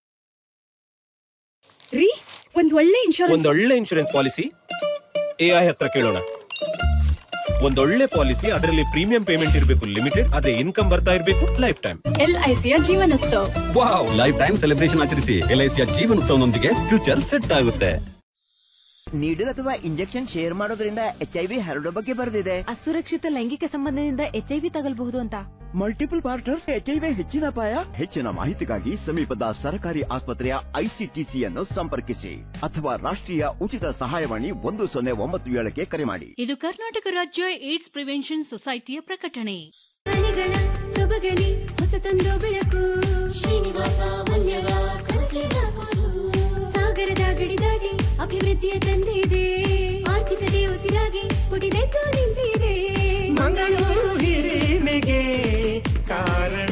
[SPEAKER 8] ರೀ ಒಂದ್ ಒಳ್ಳೆ ಇನ್ಶೂರೆನ್ಸ್
[SPEAKER 9] ಒಂದೊಳ್ಳೆ ಇನ್ಶೂರೆನ್ಸ್ ಪಾಲಿಸಿ ಎಐ ಹತ್ರ ಕೇಳೋಣ ಒಂದೊಳ್ಳೆ ಪಾಲಿಸಿ ಅದರಲ್ಲಿ ಪ್ರೀಮಿಯಂ ಪೇಮೆಂಟ್ ಇರಬೇಕು ಲಿಮಿಟೆಡ್ ಅದೇ ಇನ್ಕಮ್ ಬರ್ತಾ ಇರಬೇಕು ಲೈಫ್ ಟೈಮ್
[SPEAKER 8] ಎಲ್ಐಸಿಯ ಜೀವನೋತ್ಸವ
[SPEAKER 9] ವಾವ್ ಲೈಫ್ ಟೈಮ್ ಸೆಲೆಬ್ರೇಷನ್ ಆಚರಿಸಿ ಎಲ್ಐಸಿಯ ಜೀವನೋತ್ಸವನೊಂದಿಗೆ ಫ್ಯೂಚರ್ ಸೆಟ್ ಆಗುತ್ತೆ
[SPEAKER 10] ನೀಡಲ್ ಅಥವಾ ಇಂಜೆಕ್ಷನ್ ಶೇರ್ ಮಾಡೋದ್ರಿಂದ ಎಚ್ ಐ ವಿ ಹರಡೋ ಬಗ್ಗೆ ಬರೆದಿದೆ
[SPEAKER 11] ಅಸುರಕ್ಷಿತ ಲೈಂಗಿಕ ಸಂಬಂಧದಿಂದ ಎಚ್ಐವಿ ತಗಲ್ಬಹುದು ಅಂತ
[SPEAKER 10] multiple partners H I V ಹೆಚ್ಚಿನ ಅಪಾಯ
[SPEAKER 12] ಹೆಚ್ಚಿನ ಮಾಹಿತಿಗಾಗಿ ಸಮೀಪದ ಸರ್ಕಾರಿ ಆಸ್ಪತ್ರೆಯ ಐಸಿಟಿಸಿಯನ್ನು ಸಂಪರ್ಕಿಸಿ ಅಥವಾ ರಾಷ್ಟ್ರೀಯ ಉಚಿತ ಸಹಾಯವಾಣಿ ಒಂದು ಸೊನ್ನೆ ಒಂಬತ್ತು ಏಳಕ್ಕೆ ಕರೆ ಮಾಡಿ
[SPEAKER 11] ಇದು ಕರ್ನಾಟಕ ರಾಜ್ಯ ಏಡ್ಸ್ ಪ್ರಿವೆನ್ಷನ್ ಸೊಸೈಟಿಯ ಪ್ರಕಟಣೆ
[SPEAKER 13] ಅಲೆಗಳ ಸೊಬಗಲಿ ಹೊಸತೊಂದು ಬೆಳಕು ಶ್ರೀನಿವಾಸ ಮಲ್ಯರ ಕನಸಿನ ಕೂಸು ಸಾಗರದ ಗಡಿ ದಾಟಿ ಅಭಿವೃದ್ಧಿಯ ತಂದಿದೆ ಆರ್ಥಿಕತೆ ಉಸಿರಾಗಿ ಪುಟಿದೆದ್ದು ನಿಂತಿದೆ
[SPEAKER 14] ಮಂಗಳೂರು ಹಿರಿಮೆಗೆ ಕಾರಣ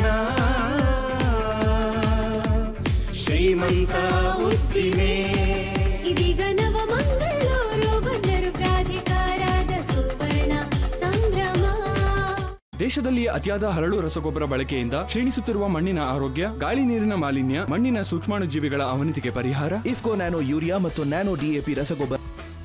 [SPEAKER 14] ಶ್ರೀಮಂತ ಉದ್ದಿಮೆ
[SPEAKER 13] ಇದೀಗ ನವ ಮಂಗಳೂರು ಬಂದರು ಪ್ರಾಧಿಕಾರದ ಸುವರ್ಣ ಸಂಭ್ರಮ
[SPEAKER 15] ದೇಶದಲ್ಲಿ ಅತಿಯಾದ ಹರಳು ರಸಗೊಬ್ಬರ ಬಳಕೆಯಿಂದ ಕ್ಷೀಣಿಸುತ್ತಿರುವ ಮಣ್ಣಿನ ಆರೋಗ್ಯ ಗಾಳಿ ನೀರಿನ ಮಾಲಿನ್ಯ ಮಣ್ಣಿನ ಸೂಕ್ಷ್ಮಾಣುಜೀವಿಗಳ ಅವನತಿಗೆ ಪರಿಹಾರ
[SPEAKER 16] ಇಫ್ಕೋ ನ್ಯಾನೋ ಯೂರಿಯಾ ಮತ್ತು ನ್ಯಾನೋ ಡಿಎಪಿ ರಸಗೊಬ್ಬರ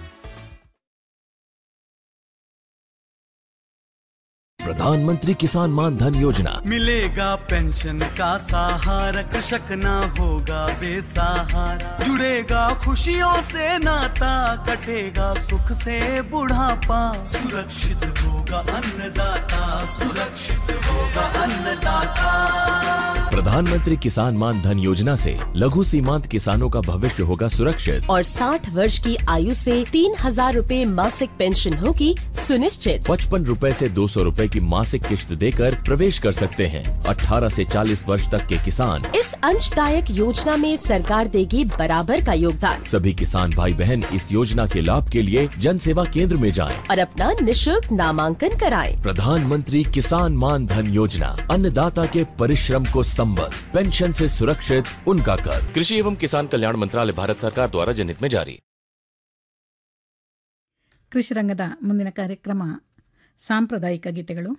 [SPEAKER 17] प्रधानमंत्री किसान मान धन योजना
[SPEAKER 18] मिलेगा पेंशन का सहारा कृषक ना होगा बेसहारा जुड़ेगा खुशियों से नाता कटेगा सुख से बुढ़ापा सुरक्षित होगा अन्नदाता सुरक्षित होगा अन्नदाता
[SPEAKER 17] प्रधानमंत्री किसान मान धन योजना से लघु सीमांत किसानों का भविष्य होगा सुरक्षित
[SPEAKER 19] और 60 वर्ष की आयु से तीन हजार रूपए मासिक पेंशन होगी सुनिश्चित
[SPEAKER 17] पचपन रूपए से दो सौ रूपए की मासिक किश्त देकर प्रवेश कर सकते हैं 18 से 40 वर्ष तक के किसान
[SPEAKER 19] इस अंशदायक योजना में सरकार देगी बराबर का योगदान
[SPEAKER 17] सभी किसान भाई बहन इस योजना के लाभ के लिए जन सेवा केंद्र में जाएं।
[SPEAKER 19] और अपना निशुल्क नामांकन कराएं।
[SPEAKER 17] प्रधानमंत्री किसान मान धन योजना अन्नदाता के परिश्रम को संबल पेंशन से सुरक्षित उनका कर कृषि एवं किसान कल्याण मंत्रालय भारत सरकार द्वारा जनहित में जारी
[SPEAKER 2] ಕೃಷಿ ರಂಗದ ಮುಂದಿನ ಕಾರ್ಯಕ್ರಮ ಸಾಂಪ್ರದಾಯಿಕ ಗೀತೆಗಳು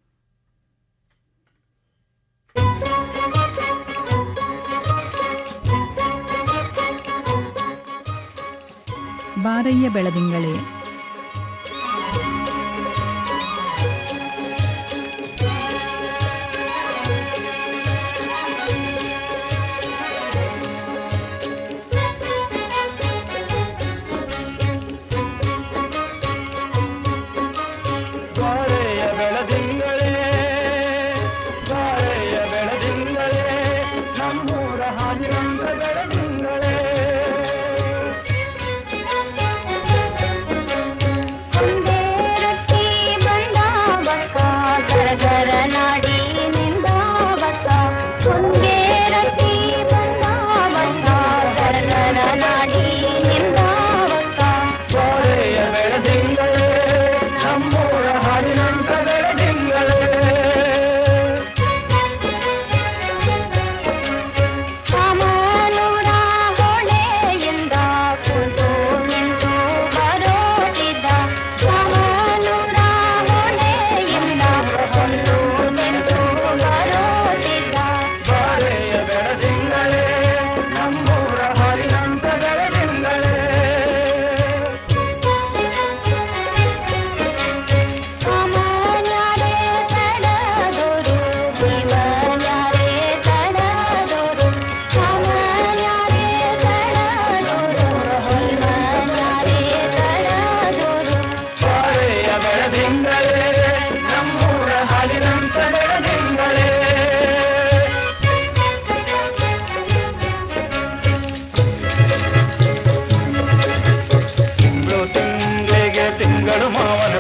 [SPEAKER 2] ಬಾರಯ್ಯ ಬೆಳದಿಂಗಳೇ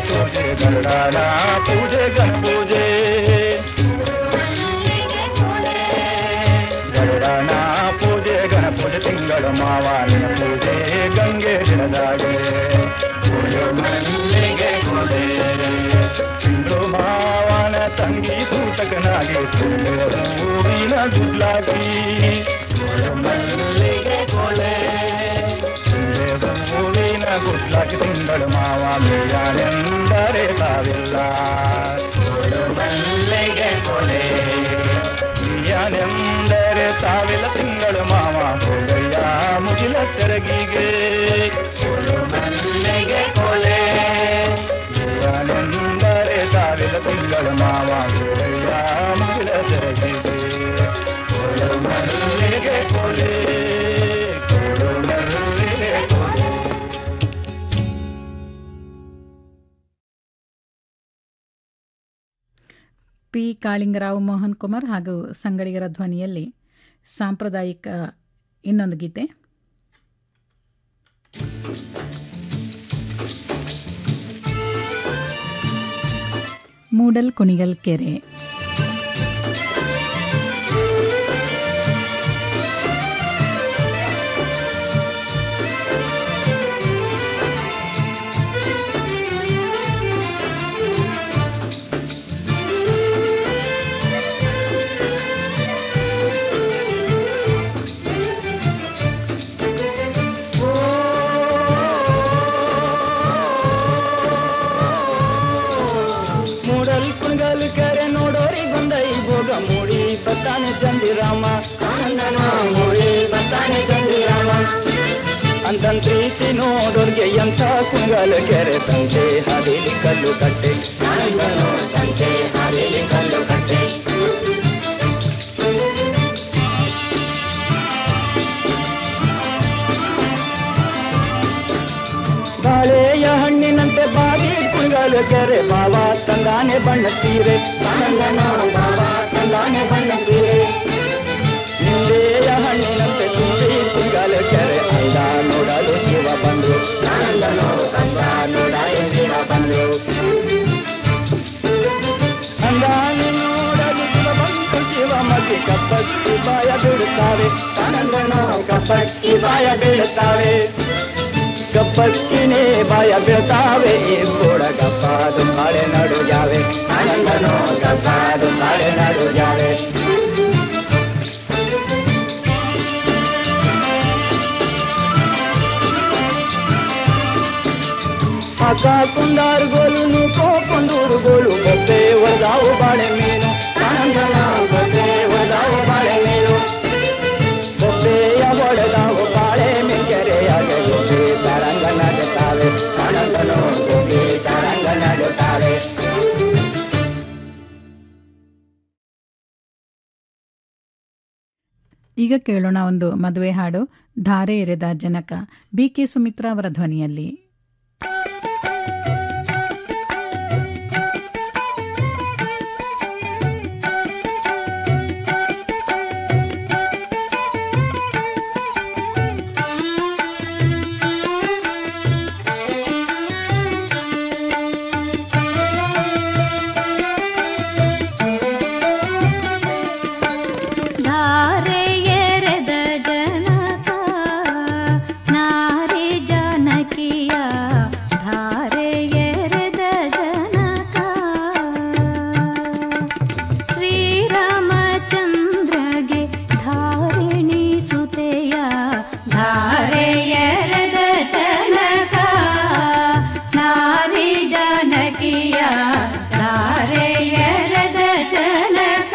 [SPEAKER 20] ಪೂಜೆ ಗರುಡನ ಪೂಜೆ ಗಣ ಪೂಜೆ ಗರುಡನ ಪೂಜೆ ಗಣ ಪೂಜೆ ತಿಂಗಳು ಮಾವನ ಪೂಜೆ ಗಂಗೆ ದಿನದಾಗೆ ಪೂಜೆ ಮಲ್ಲಿಗೆ ಕೊಡೆ ಇಂದು ಮಾವನ ತಂಗಿ ಸೂತಕನಾಗಿ ಹೂವಿನ ಗುಡ್ಲಾಗಿ ಪೂಜೆ ಮಲ್ಲಿಗೆ ಕೊಡೆ ಹೂವಿನ ಗುಡ್ಲಾಗಿ ತಿಂಗಳು ಮಾವ ಮೇಯಾನೆಂದರೆ ಸಾವಿಲ್ಲ ಪೂಜೆ ಮಲ್ಲಿಗೆ ಕೊಡೆ ಯಾನೆಂದರೆ ಸಾವಿರ ತಿಂಗಳು ಮಾವ ಹೋಗಯ್ಯ ಮುಗಿಲ ಸೆರಗಿಗೆ ಮಲ್ಲಿಗೆ ಕೊಲೆ ಯಾನೆಂದರೆ ಸಾವಿರ ತಿಂಗಳು ಮಾವ ಹೋಗಯ್ಯ ಮುಗಿಲ ಸೆರಗಿಗೆ ಮಲ್ಲಿಗೆ ಕೊಲೆ ಮಲ್ಲಿಗೆ ಕೊಲೆ
[SPEAKER 2] ಪಿ ಕಾಳಿಂಗರಾವ್ ಮೋಹನ್ ಕುಮಾರ್ ಹಾಗೂ ಸಂಗಡಿಗರ ಧ್ವನಿಯಲ್ಲಿ ಸಾಂಪ್ರದಾಯಿಕ ಇನ್ನೊಂದು ಗೀತೆ ಮೂಡಲ್ ಕುಣಿಗಲ್ ಕೆರೆ
[SPEAKER 20] ಮೂಡಲ್ ಕುಂಗಲ್ ಕೆರೆ ನೋಡೋರಿ ಬಂದೈ ಭೋಗ ಮೂಡಿ ಬತ್ತಾನೆ ಚಂದಿರಾಮ ಆನಂದನ ಮೂಡಿ ಬತ್ತಾನೆ ಚಂದಿರಾಮ ಅಂತನ್ ಪ್ರೀತಿ ನೋಡೋರ್ಗೆ ಎಂಥ ಕುಂಗಲ್ ಕೆರೆ ತಂತೆ ಹರಿಲಿ ಕಲ್ಲು ಕಟ್ಟೆ ಆನಂದನೋ ತಂತೆ ಹರಿಲಿ ಕಲ್ಲು ಕಟ್ಟೆ ಬಾಳೆಯ ಹಣ್ಣಿನಂತೆ ಬಾರಿ ಕುಂಗಲು ಕೆರೆ ಬಾವ ತಂದಾನೆ ಬಣ್ಣ ತೀರೆ ಆನಂದನ ಬಾವ ತಂದಾನೆ ಬಣ್ಣ ತೀರೆ ನಿಂದೆಯ ಹಣ್ಣಿನಂತೆ ತುಂಬಿ ಕುಂಗಲು ಕೆರೆ ಅಂದ ನೋಡಲು ಶಿವ ಬಂದ್ರು ಆನಂದನೋ ಅಂದ ನೋಡಲು ಶಿವ ಬಂದ್ರು ಅಂದಾನೆ ನೋಡಲು ಶಿವ ಬಂತು ಶಿವ ಮತಿ ಕಪ್ಪಕ್ಕಿ ಬಾಯ ಬಿಡುತ್ತಾರೆ ಆನಂದನೋ ಕಪ್ಪಕ್ಕಿ ಬಾಯ ಬಿಡುತ್ತಾರೆ ಗಪ್ಪಕ್ಕಿನೇ ಬಾಯ ಬೀಳ್ತಾವೆ ಕೂಡ ಗಪ್ಪಾದು ತಾಳೆ ನಡು ಜಾವೆ ಆನಂದನೋ ಗಪ್ಪಾದು ತಾಳೆ ನಡು ಜಾವೆ ಅಕ್ಕ ಕುಂದಾರು ಗೋಲು ನೂಕೋ ಕೊಂದೂರು ಗೋಲು ಬೊಬ್ಬೆ ಒದಾವು ಬಾಳೆ ಮೀನು ಆನಂದನ ಬೊಬ್ಬೆ ಒದಾವು ಬಾಳೆ ಮೀನು ಬೊಬ್ಬೆಯ ಒಡೆದಾವು ಬಾಳೆ ಮಿಂಗೆರೆಯಾಗೆ ಬೊಬ್ಬೆ ತರಂಗ ನಡುತ್ತಾವೆ ಆನಂದನು ಬೊಬ್ಬೆ ತರಂಗ ನಡುತ್ತಾರೆ
[SPEAKER 2] ಈಗ ಕೇಳೋಣ ಒಂದು ಮದುವೆ ಹಾಡು ಧಾರೆ ಎರೆದ ಜನಕ ಬಿ ಕೆ ಸುಮಿತ್ರಾ ಅವರ ಧ್ವನಿಯಲ್ಲಿ
[SPEAKER 13] ಧಾರೆ ಎರೆದ ಜನಕ ನಾರಿ ಜನಕಿಯ ಧಾರೆ ಎರೆದ ಜನಕ ಶ್ರೀರಾಮಚಂದ್ರಗೆ ಧಾರಿಣಿ ಸುತೆಯ ಧಾರೆ ಎರೆದ ಜನಕ ನಾರಿ ಜನಕಿಯ ಧಾರೆ ಎರೆದ ಜನಕ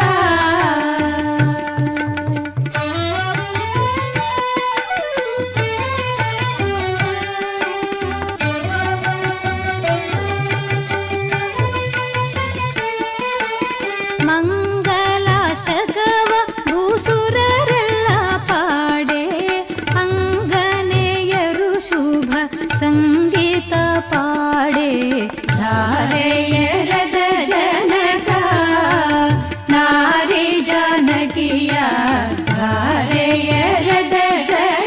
[SPEAKER 13] ಮಂಗಲಾಷ್ಟಕವ ಭೂಸುರರೆಲ್ಲ ಪಾಡೆ ಅಂಗನೆಯರು ಶುಭ ಸಂಗೀತ ಪಾಡೆ ಧಾರೆಯ